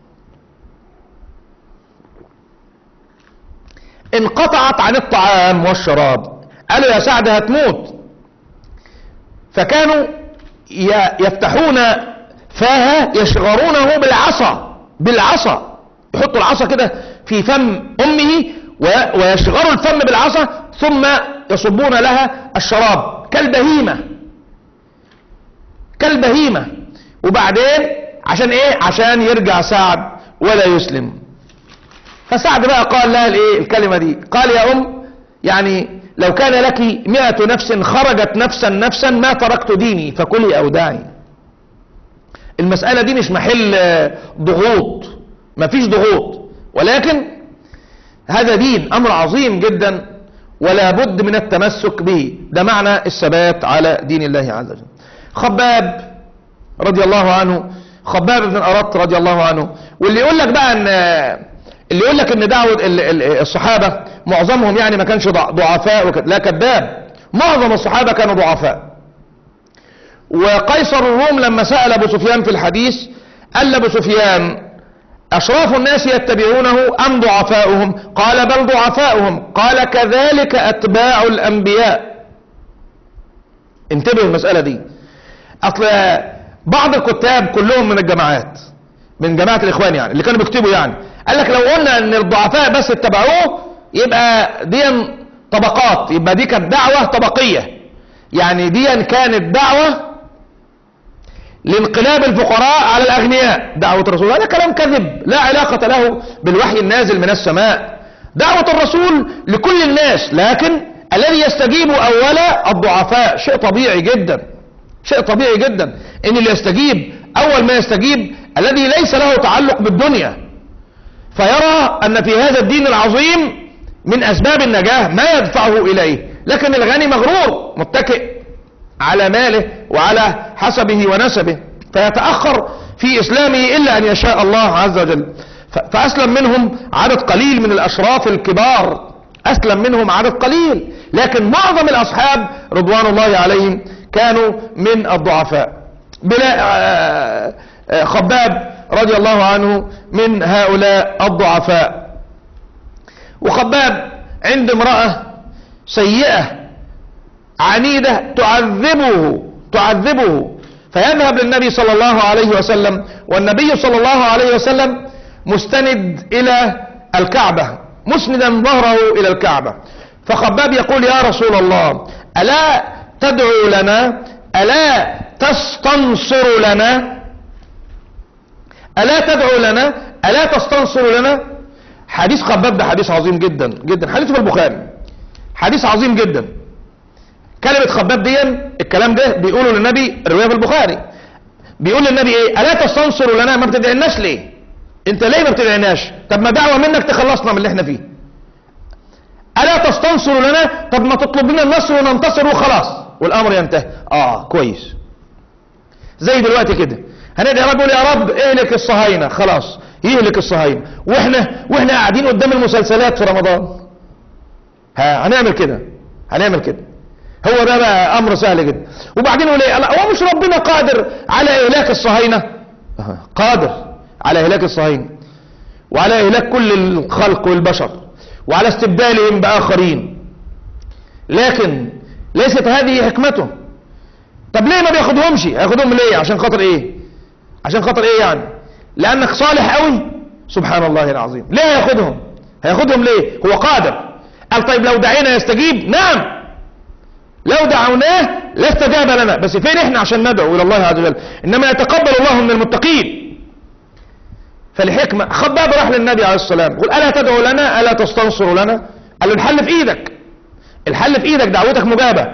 انقطعت عن الطعام والشراب قالوا يا سعد هتموت فكانوا ي- يفتحون فاها يشغرونه بالعصا بالعصا يحطوا العصا كده في فم امه و- ويشغروا الفم بالعصا ثم يصبون لها الشراب كالبهيمه كالبهيمه وبعدين عشان ايه عشان يرجع سعد ولا يسلم فسعد بقى قال لها الايه الكلمه دي قال يا ام يعني لو كان لك مئة نفس خرجت نفسا نفسا ما تركت ديني فكلي او داعي المسألة دي مش محل آه، ضغوط مفيش ضغوط ولكن هذا دين امر عظيم جدا ولا بد من التمسك به ده معنى الثبات على دين الله عز وجل خباب رضي الله عنه خباب بن أرط رضي الله عنه واللي يقول لك بقى ان اللي يقول لك ان دعوة ال- ال- الصحابة معظمهم يعني ما كانش ضع- ضعفاء وكده لا كذاب معظم الصحابة كانوا ضعفاء وقيصر الروم لما سأل ابو سفيان في الحديث قال ابو سفيان اشراف الناس يتبعونه ام ضعفاؤهم قال بل ضعفاؤهم قال كذلك اتباع الانبياء انتبهوا المسألة دي اصل بعض الكتاب كلهم من الجماعات من جماعة الاخوان يعني اللي كانوا بيكتبوا يعني قال لك لو قلنا ان الضعفاء بس اتبعوه يبقى دي طبقات يبقى دي كانت دعوة طبقية يعني دي كانت دعوة لانقلاب الفقراء على الاغنياء دعوة الرسول هذا كلام كذب لا علاقة له بالوحي النازل من السماء دعوة الرسول لكل الناس لكن الذي يستجيب اولا الضعفاء شيء طبيعي جدا شيء طبيعي جدا ان اللي يستجيب اول ما يستجيب الذي ليس له تعلق بالدنيا فيرى ان في هذا الدين العظيم من اسباب النجاة ما يدفعه اليه لكن الغني مغرور متكئ على ماله وعلى حسبه ونسبه فيتأخر في اسلامه الا ان يشاء الله عز وجل ف- فاسلم منهم عدد قليل من الاشراف الكبار اسلم منهم عدد قليل لكن معظم الاصحاب رضوان الله عليهم كانوا من الضعفاء بلا آه، آه، خباب رضي الله عنه من هؤلاء الضعفاء وخباب عند امرأة سيئة عنيدة تعذبه تعذبه فيذهب للنبي صلى الله عليه وسلم والنبي صلى الله عليه وسلم مستند إلى الكعبة مسندا ظهره إلى الكعبة فخباب يقول يا رسول الله ألا تدعو لنا ألا تستنصر لنا ألا تدعو لنا ألا تستنصر لنا حديث خباب ده حديث عظيم جدا جدا حديث في البخاري حديث عظيم جدا كلمة خباب دي الكلام ده بيقوله للنبي الرواية في البخاري بيقول للنبي ايه الا تستنصر لنا ما بتدعيناش ليه انت ليه ما بتدعيناش طب ما دعوة منك تخلصنا من اللي احنا فيه الا تستنصر لنا طب ما تطلب لنا النصر وننتصر وخلاص والامر ينتهي اه كويس زي دلوقتي كده هندعي رب يقول يا رب اهلك الصهاينة خلاص يهلك الصهاينة واحنا واحنا قاعدين قدام المسلسلات في رمضان ها هنعمل كده هنعمل كده هو ده بقى امر سهل جدا وبعدين يقول ايه لا، هو مش ربنا قادر على اهلاك الصهاينة أها، قادر على اهلاك الصهاينة وعلى اهلاك كل الخلق والبشر وعلى استبدالهم باخرين لكن ليست هذه حكمته طب ليه ما بياخدهمش هياخدهم ليه عشان خاطر ايه عشان خاطر ايه يعني لانك صالح قوي سبحان الله العظيم ليه هياخدهم هياخدهم ليه هو قادر قال طيب لو دعينا يستجيب نعم لو دعوناه لاستجاب لنا بس فين احنا عشان ندعو الى الله عز وجل انما يتقبل الله من المتقين فالحكمة خباب راح للنبي عليه السلام يقول ألا تدعو لنا ألا تستنصر لنا قال له الحل في ايدك الحل في ايدك دعوتك مجابة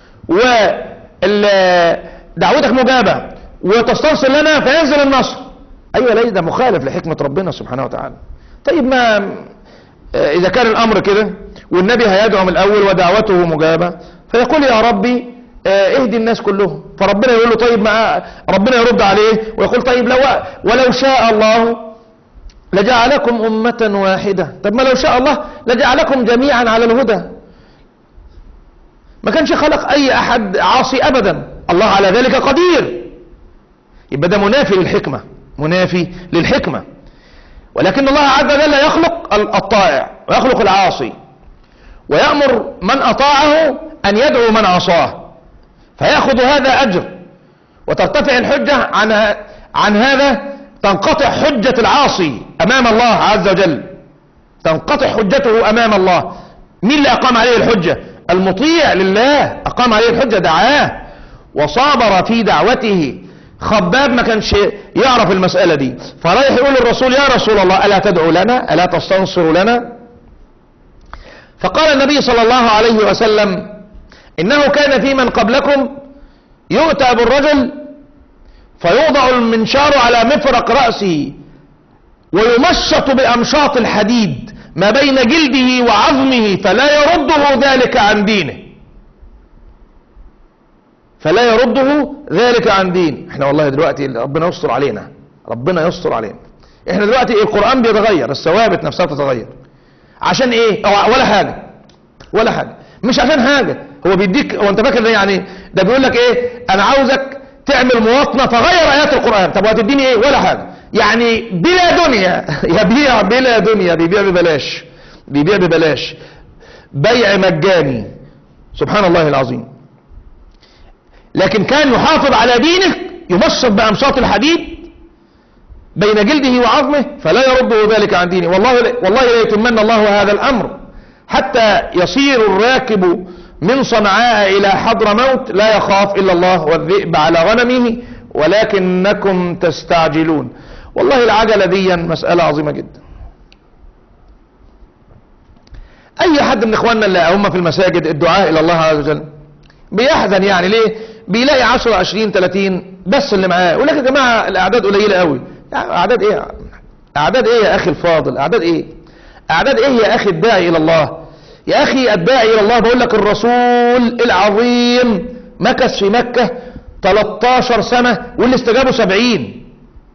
ودعوتك مجابة وتستنصر لنا فينزل النصر ايوه ليه ده مخالف لحكمة ربنا سبحانه وتعالى طيب ما آه، اذا كان الامر كده والنبي هيدعو من الاول ودعوته مجابة فيقول يا ربي آه، اهدي الناس كلهم فربنا يقول له طيب مع ربنا يرد عليه ويقول طيب لو ولو شاء الله لجعلكم أمة واحدة طب ما لو شاء الله لجعلكم جميعا على الهدى ما كانش خلق أي أحد عاصي أبدا الله على ذلك قدير يبقى ده منافي للحكمة منافي للحكمة ولكن الله عز وجل يخلق الطائع ويخلق العاصي ويأمر من أطاعه أن يدعو من عصاه فيأخذ هذا أجر وترتفع الحجة عن عن هذا تنقطع حجة العاصي أمام الله عز وجل تنقطع حجته أمام الله مين اللي أقام عليه الحجة المطيع لله أقام عليه الحجة دعاه وصابر في دعوته خباب ما كانش يعرف المسألة دي فرايح يقول للرسول يا رسول الله ألا تدعو لنا ألا تستنصر لنا فقال النبي صلى الله عليه وسلم إنه كان في من قبلكم يؤتى بالرجل فيوضع المنشار على مفرق رأسه ويمشط بأمشاط الحديد ما بين جلده وعظمه فلا يرده ذلك عن دينه فلا يرده ذلك عن دين احنا والله دلوقتي ربنا يستر علينا ربنا يستر علينا احنا دلوقتي القرآن بيتغير الثوابت نفسها بتتغير عشان ايه أو ولا حاجة ولا حاجة مش عشان حاجة هو بيديك هو انت فاكر يعني ده بيقول لك ايه انا عاوزك تعمل مواطنة تغير ايات القرآن طب وهتديني ايه ولا حاجة يعني بلا دنيا يبيع بلا دنيا بيبيع ببلاش بيبيع ببلاش بيع مجاني سبحان الله العظيم لكن كان يحافظ على دينه يمشط بأمشاط الحديد بين جلده وعظمه فلا يرده ذلك عن دينه والله والله لا يتمنى الله هذا الأمر حتى يصير الراكب من صنعاء إلى حضر موت لا يخاف إلا الله والذئب على غنمه ولكنكم تستعجلون والله العجلة دي مسألة عظيمة جدا أي حد من إخواننا اللي هم في المساجد الدعاء إلى الله عز وجل بيحزن يعني ليه بيلاقي 10 20 30 بس اللي معاه يقول لك يا جماعة الأعداد قليلة قوي يعني أعداد إيه أعداد إيه يا أخي الفاضل أعداد إيه أعداد إيه يا أخي الداعي إلى الله يا أخي الداعي إلى الله بقول لك الرسول العظيم مكث في مكة 13 سنة واللي استجابوا 70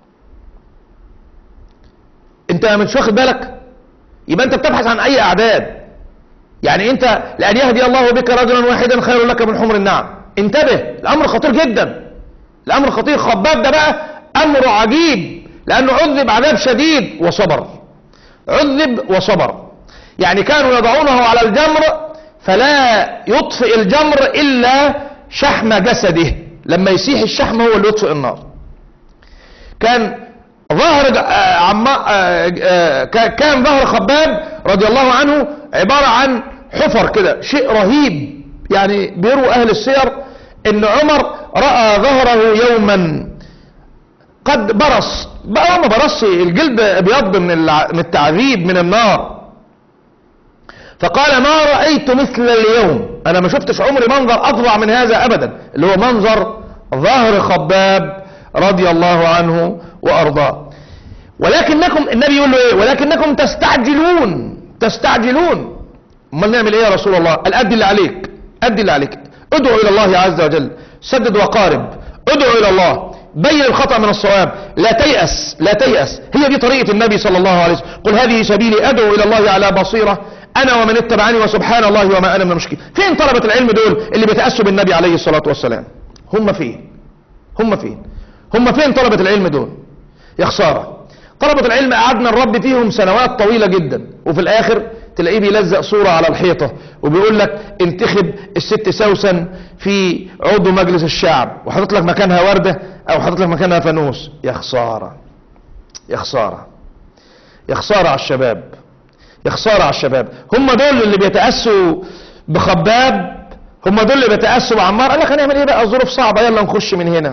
انت مش واخد بالك يبقى انت بتبحث عن اي اعداد يعني انت لان يهدي الله بك رجلا واحدا خير لك من حمر النعم انتبه الامر خطير جدا الامر خطير خباب ده بقى امر عجيب لانه عذب عذاب شديد وصبر عذب وصبر يعني كانوا يضعونه على الجمر فلا يطفئ الجمر الا شحم جسده لما يسيح الشحم هو اللي يطفئ النار كان ظهر عم كان ظهر خباب رضي الله عنه عبارة عن حفر كده شيء رهيب يعني بيروا اهل السير ان عمر رأى ظهره يوما قد برص بقى ما برص الجلد ابيض من من التعذيب من النار فقال ما رأيت مثل اليوم انا ما شفتش عمري منظر افظع من هذا ابدا اللي هو منظر ظهر خباب رضي الله عنه وارضاه ولكنكم النبي يقول له ايه ولكنكم تستعجلون تستعجلون امال نعمل ايه يا رسول الله قال ادي اللي عليك ادي اللي عليك ادعو الى الله عز وجل سدد وقارب ادعو الى الله بين الخطأ من الصواب لا تيأس لا تيأس هي دي طريقة النبي صلى الله عليه وسلم قل هذه سبيلي ادعو الى الله على بصيرة انا ومن اتبعني وسبحان الله وما انا من المشركين فين طلبة العلم دول اللي بيتأسوا بالنبي عليه الصلاة والسلام هم فين هم فين هم فين طلبة العلم دول يا خسارة طلبة العلم قعدنا نربي فيهم سنوات طويلة جدا وفي الاخر تلاقيه بيلزق صورة على الحيطة وبيقول لك انتخب الست سوسن في عضو مجلس الشعب وحاطط لك مكانها وردة او حاطط لك مكانها فانوس يا خسارة يا خسارة يا خسارة على الشباب يا خسارة على الشباب هم دول اللي بيتأسوا بخباب هم دول اللي بيتأسوا بعمار قال لك هنعمل ايه بقى الظروف صعبة يلا نخش من هنا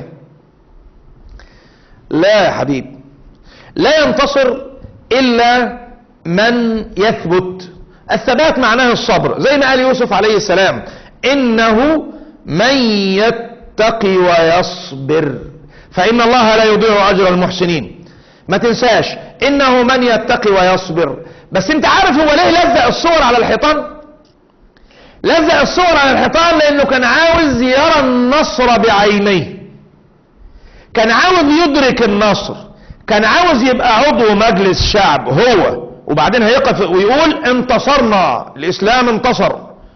لا يا حبيبي لا ينتصر الا من يثبت الثبات معناه الصبر زي ما قال يوسف عليه السلام انه من يتقي ويصبر فان الله لا يضيع اجر المحسنين ما تنساش انه من يتقي ويصبر بس انت عارف هو ليه لزق الصور على الحيطان لزق الصور على الحيطان لانه كان عاوز يرى النصر بعينيه كان عاوز يدرك النصر كان عاوز يبقى عضو مجلس شعب هو وبعدين هيقف ويقول انتصرنا الاسلام انتصر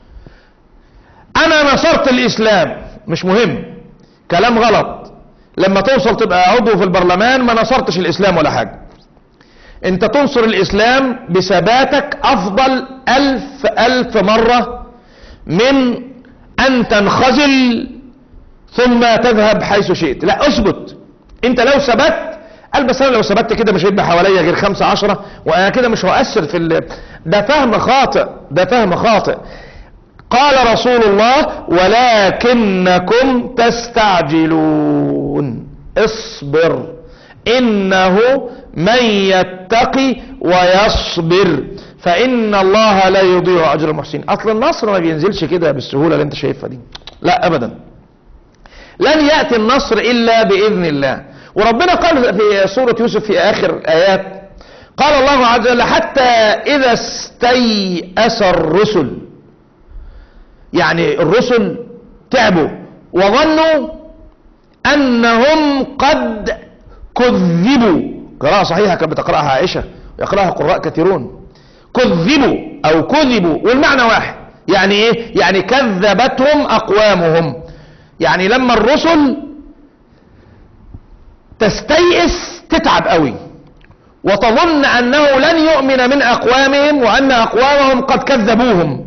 انا نصرت الاسلام مش مهم كلام غلط لما توصل تبقى عضو في البرلمان ما نصرتش الاسلام ولا حاجة انت تنصر الاسلام بثباتك افضل الف الف مرة من ان تنخزل ثم تذهب حيث شئت لا اثبت انت لو ثبت قال بس انا لو ثبت كده مش هيبقى حواليا غير خمسة عشرة وانا كده مش هؤثر في ال... ده فهم خاطئ ده فهم خاطئ قال رسول الله ولكنكم تستعجلون اصبر انه من يتقي ويصبر فان الله لا يضيع اجر المحسنين اصل النصر ما بينزلش كده بالسهوله اللي انت شايفها دي لا ابدا لن ياتي النصر الا باذن الله وربنا قال في سوره يوسف في اخر الايات قال الله عز وجل حتى اذا استيأس الرسل يعني الرسل تعبوا وظنوا انهم قد كذبوا قراءة صحيحة كانت بتقرأها عائشة يقرأها قراء كثيرون كذبوا او كذبوا والمعنى واحد يعني ايه يعني كذبتهم اقوامهم يعني لما الرسل تستيئس تتعب قوي وتظن انه لن يؤمن من اقوامهم وان اقوامهم قد كذبوهم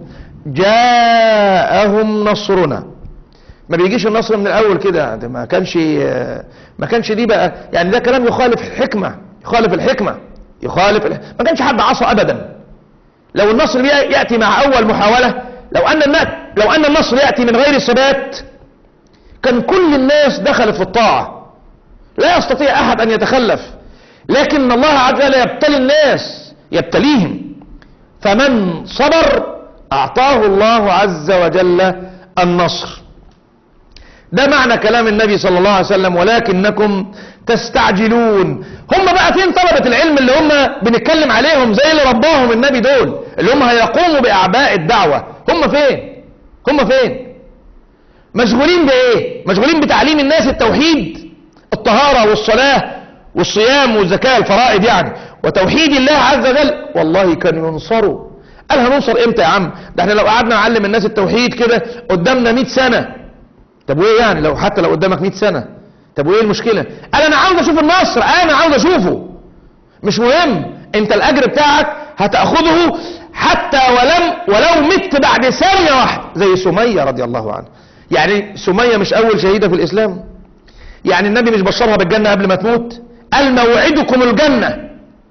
جاءهم نصرنا ما بيجيش النصر من الاول كده ده ما كانش ما كانش دي بقى يعني ده كلام يخالف الحكمه يخالف الحكمه يخالف الح... ما كانش حد عصى ابدا لو النصر ياتي مع اول محاوله لو ان الناس لو ان النصر ياتي من غير ثبات كان كل الناس دخلت في الطاعه لا يستطيع احد ان يتخلف لكن الله عز وجل يبتلي الناس يبتليهم فمن صبر اعطاه الله عز وجل النصر ده معنى كلام النبي صلى الله عليه وسلم ولكنكم تستعجلون هم بقى فين طلبة العلم اللي هم بنتكلم عليهم زي اللي رباهم النبي دول اللي هم هيقوموا بأعباء الدعوة هم فين هم فين مشغولين بايه مشغولين بتعليم الناس التوحيد الطهارة والصلاة والصيام والزكاة الفرائض يعني وتوحيد الله عز وجل والله كانوا ينصروا قال هننصر امتى يا عم ده احنا لو قعدنا نعلم الناس التوحيد كده قدامنا 100 سنة طب وايه يعني لو حتى لو قدامك 100 سنة طب وايه المشكلة قال انا عاوز اشوف النصر انا عاوز اشوفه مش مهم انت الاجر بتاعك هتاخذه حتى ولم ولو مت بعد ثانية واحدة زي سمية رضي الله عنها يعني سمية مش اول شهيدة في الاسلام يعني النبي مش بشرها بالجنة قبل ما تموت قال موعدكم الجنة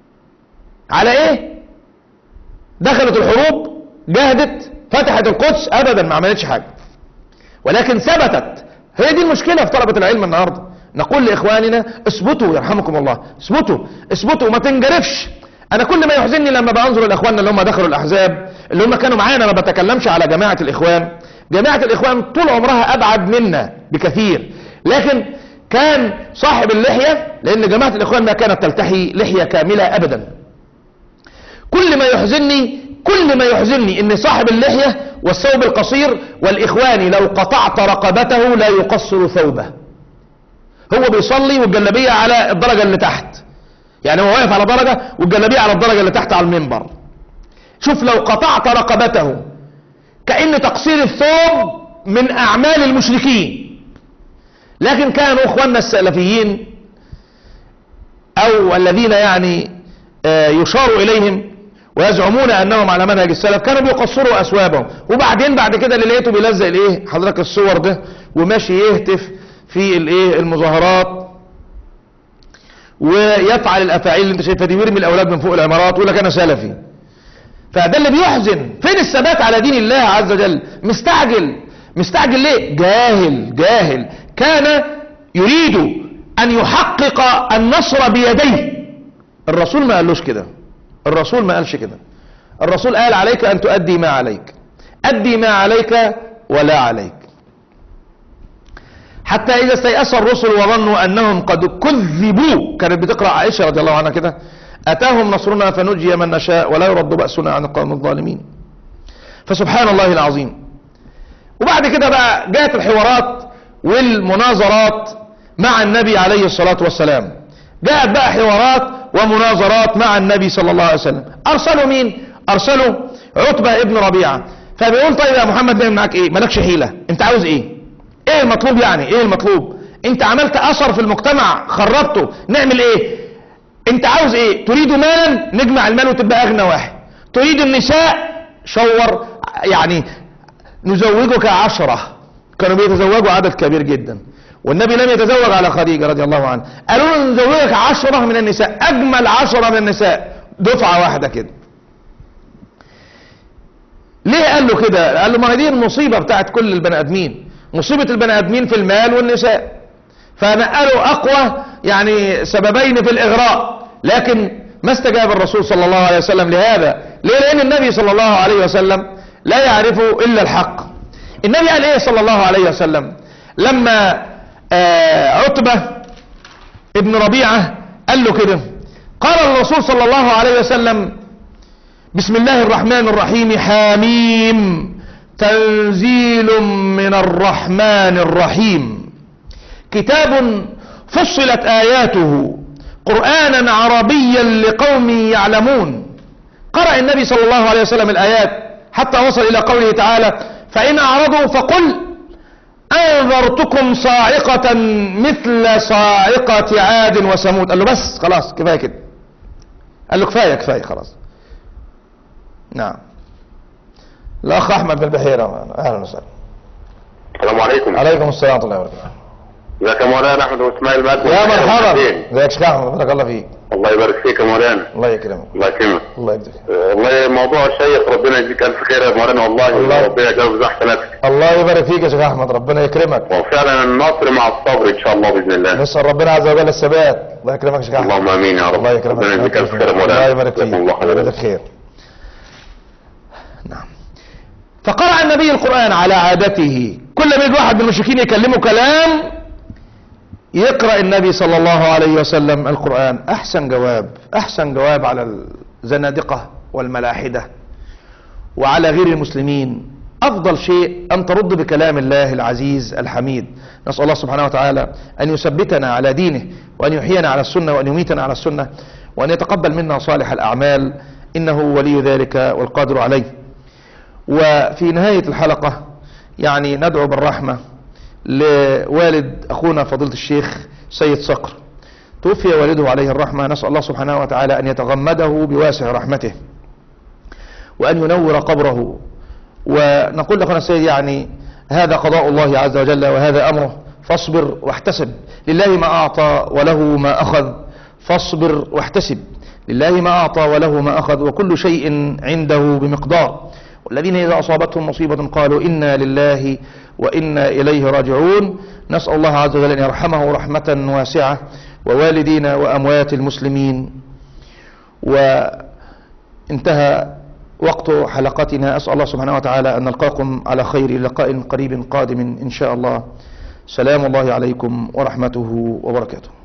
على ايه دخلت الحروب جهدت فتحت القدس ابدا ما عملتش حاجة ولكن ثبتت هي دي المشكلة في طلبة العلم النهاردة نقول لإخواننا اثبتوا يرحمكم الله اثبتوا اثبتوا وما تنجرفش أنا كل ما يحزنني لما بنظر لإخواننا اللي هم دخلوا الأحزاب اللي هم كانوا معانا ما بتكلمش على جماعة الإخوان جماعة الإخوان طول عمرها أبعد منا بكثير لكن كان صاحب اللحية لأن جماعة الإخوان ما كانت تلتحي لحية كاملة أبدا كل ما يحزنني كل ما يحزنني ان صاحب اللحية والثوب القصير والاخواني لو قطعت رقبته لا يقصر ثوبه هو بيصلي والجلابية على الدرجة اللي تحت يعني هو واقف على درجة والجلابية على الدرجة اللي تحت على المنبر شوف لو قطعت رقبته كأن تقصير الثوب من اعمال المشركين لكن كانوا اخواننا السلفيين او الذين يعني آه يشار اليهم ويزعمون انهم على منهج السلف كانوا بيقصروا اثوابهم وبعدين بعد كده اللي لقيته بيلزق الايه حضرتك الصور ده وماشي يهتف في الايه المظاهرات ويفعل الافاعيل اللي انت شايفها دي ويرمي الاولاد من فوق العمارات ويقول لك انا سلفي فده اللي بيحزن فين الثبات على دين الله عز وجل مستعجل مستعجل ليه جاهل جاهل كان يريد ان يحقق النصر بيديه الرسول ما قالوش كده الرسول ما قالش كده الرسول قال عليك ان تؤدي ما عليك ادي ما عليك ولا عليك حتى اذا استيأس الرسل وظنوا انهم قد كذبوا كانت بتقرأ عائشة رضي الله عنها كده اتاهم نصرنا فنجي من نشاء ولا يرد بأسنا عن القوم الظالمين فسبحان الله العظيم وبعد كده بقى جاءت الحوارات والمناظرات مع النبي عليه الصلاة والسلام جاءت بقى حوارات ومناظرات مع النبي صلى الله عليه وسلم ارسلوا مين ارسلوا عتبة ابن ربيعة فبيقول طيب يا محمد نعمل معاك ايه مالكش حيلة انت عاوز ايه ايه المطلوب يعني ايه المطلوب انت عملت اثر في المجتمع خربته نعمل ايه انت عاوز ايه تريد مالا نجمع المال وتبقى اغنى واحد تريد النساء شور يعني نزوجك عشرة كانوا بيتزوجوا عدد كبير جدا والنبي لم يتزوج على خديجة رضي الله عنها قالوا له نزوجك عشرة من النساء أجمل عشرة من النساء دفعة واحدة كده ليه قال له كده قال له ما هي دي المصيبة بتاعت كل البني آدمين مصيبة البني آدمين في المال والنساء فنقلوا أقوى يعني سببين في الإغراء لكن ما استجاب الرسول صلى الله عليه وسلم لهذا ليه لأن النبي صلى الله عليه وسلم لا يعرف إلا الحق النبي قال إيه صلى الله عليه وسلم لما آه عتبة ابن ربيعة قال له كده قال الرسول صلى الله عليه وسلم بسم الله الرحمن الرحيم حاميم تنزيل من الرحمن الرحيم كتاب فصلت آياته قرآنا عربيا لقوم يعلمون قرأ النبي صلى الله عليه وسلم الآيات حتى وصل إلى قوله تعالى فإن أعرضوا فقل أنذرتكم صاعقة مثل صاعقة عاد وثمود قال له بس خلاص كفاية كده قال له كفاية كفاية خلاص نعم الأخ أحمد بن البحيرة أهلا وسهلا السلام عليكم عليكم السلام ورحمة الله وبركاته ازيك يا مولانا احمد واسماعيل مات يا مرحبا ازيك يا شيخ أحمد بارك الله فيك الله يبارك فيك يا مولانا الله يكرمك الله يكرمك الله يجزيك آه، والله موضوع شيق ربنا يجزيك الف خير يا مولانا والله الله. ربنا يجاوب حسناتك الله يبارك فيك يا شيخ أحمد ربنا يكرمك وفعلا النصر مع الصبر ان شاء الله باذن الله نسأل ربنا عز وجل الثبات الله يكرمك يا شيخ أحمد اللهم امين يا رب الله يكرمك ربنا يجزيك الف خير يا مولانا الله يبارك فيك جزاكم الله الله يبارك خير خير نعم فقرأ النبي القرآن على عادته كل ما يجي واحد من المشركين يكلمه كلام يقرأ النبي صلى الله عليه وسلم القرآن أحسن جواب أحسن جواب على الزنادقة والملاحدة وعلى غير المسلمين أفضل شيء أن ترد بكلام الله العزيز الحميد نسأل الله سبحانه وتعالى أن يثبتنا على دينه وأن يحيينا على السنة وأن يميتنا على السنة وأن يتقبل منا صالح الأعمال إنه ولي ذلك والقادر عليه وفي نهاية الحلقة يعني ندعو بالرحمة لوالد أخونا فضيلة الشيخ سيد صقر توفي والده عليه الرحمة نسأل الله سبحانه وتعالى أن يتغمده بواسع رحمته وأن ينور قبره ونقول لأخونا السيد يعني هذا قضاء الله عز وجل وهذا أمره فاصبر واحتسب لله ما أعطى وله ما أخذ فاصبر واحتسب لله ما أعطى وله ما أخذ وكل شيء عنده بمقدار والذين إذا أصابتهم مصيبة قالوا إنا لله وإنا إليه راجعون نسأل الله عز وجل أن يرحمه رحمة واسعة ووالدينا وأموات المسلمين وانتهى وقت حلقتنا أسأل الله سبحانه وتعالى أن نلقاكم على خير لقاء قريب قادم إن شاء الله سلام الله عليكم ورحمته وبركاته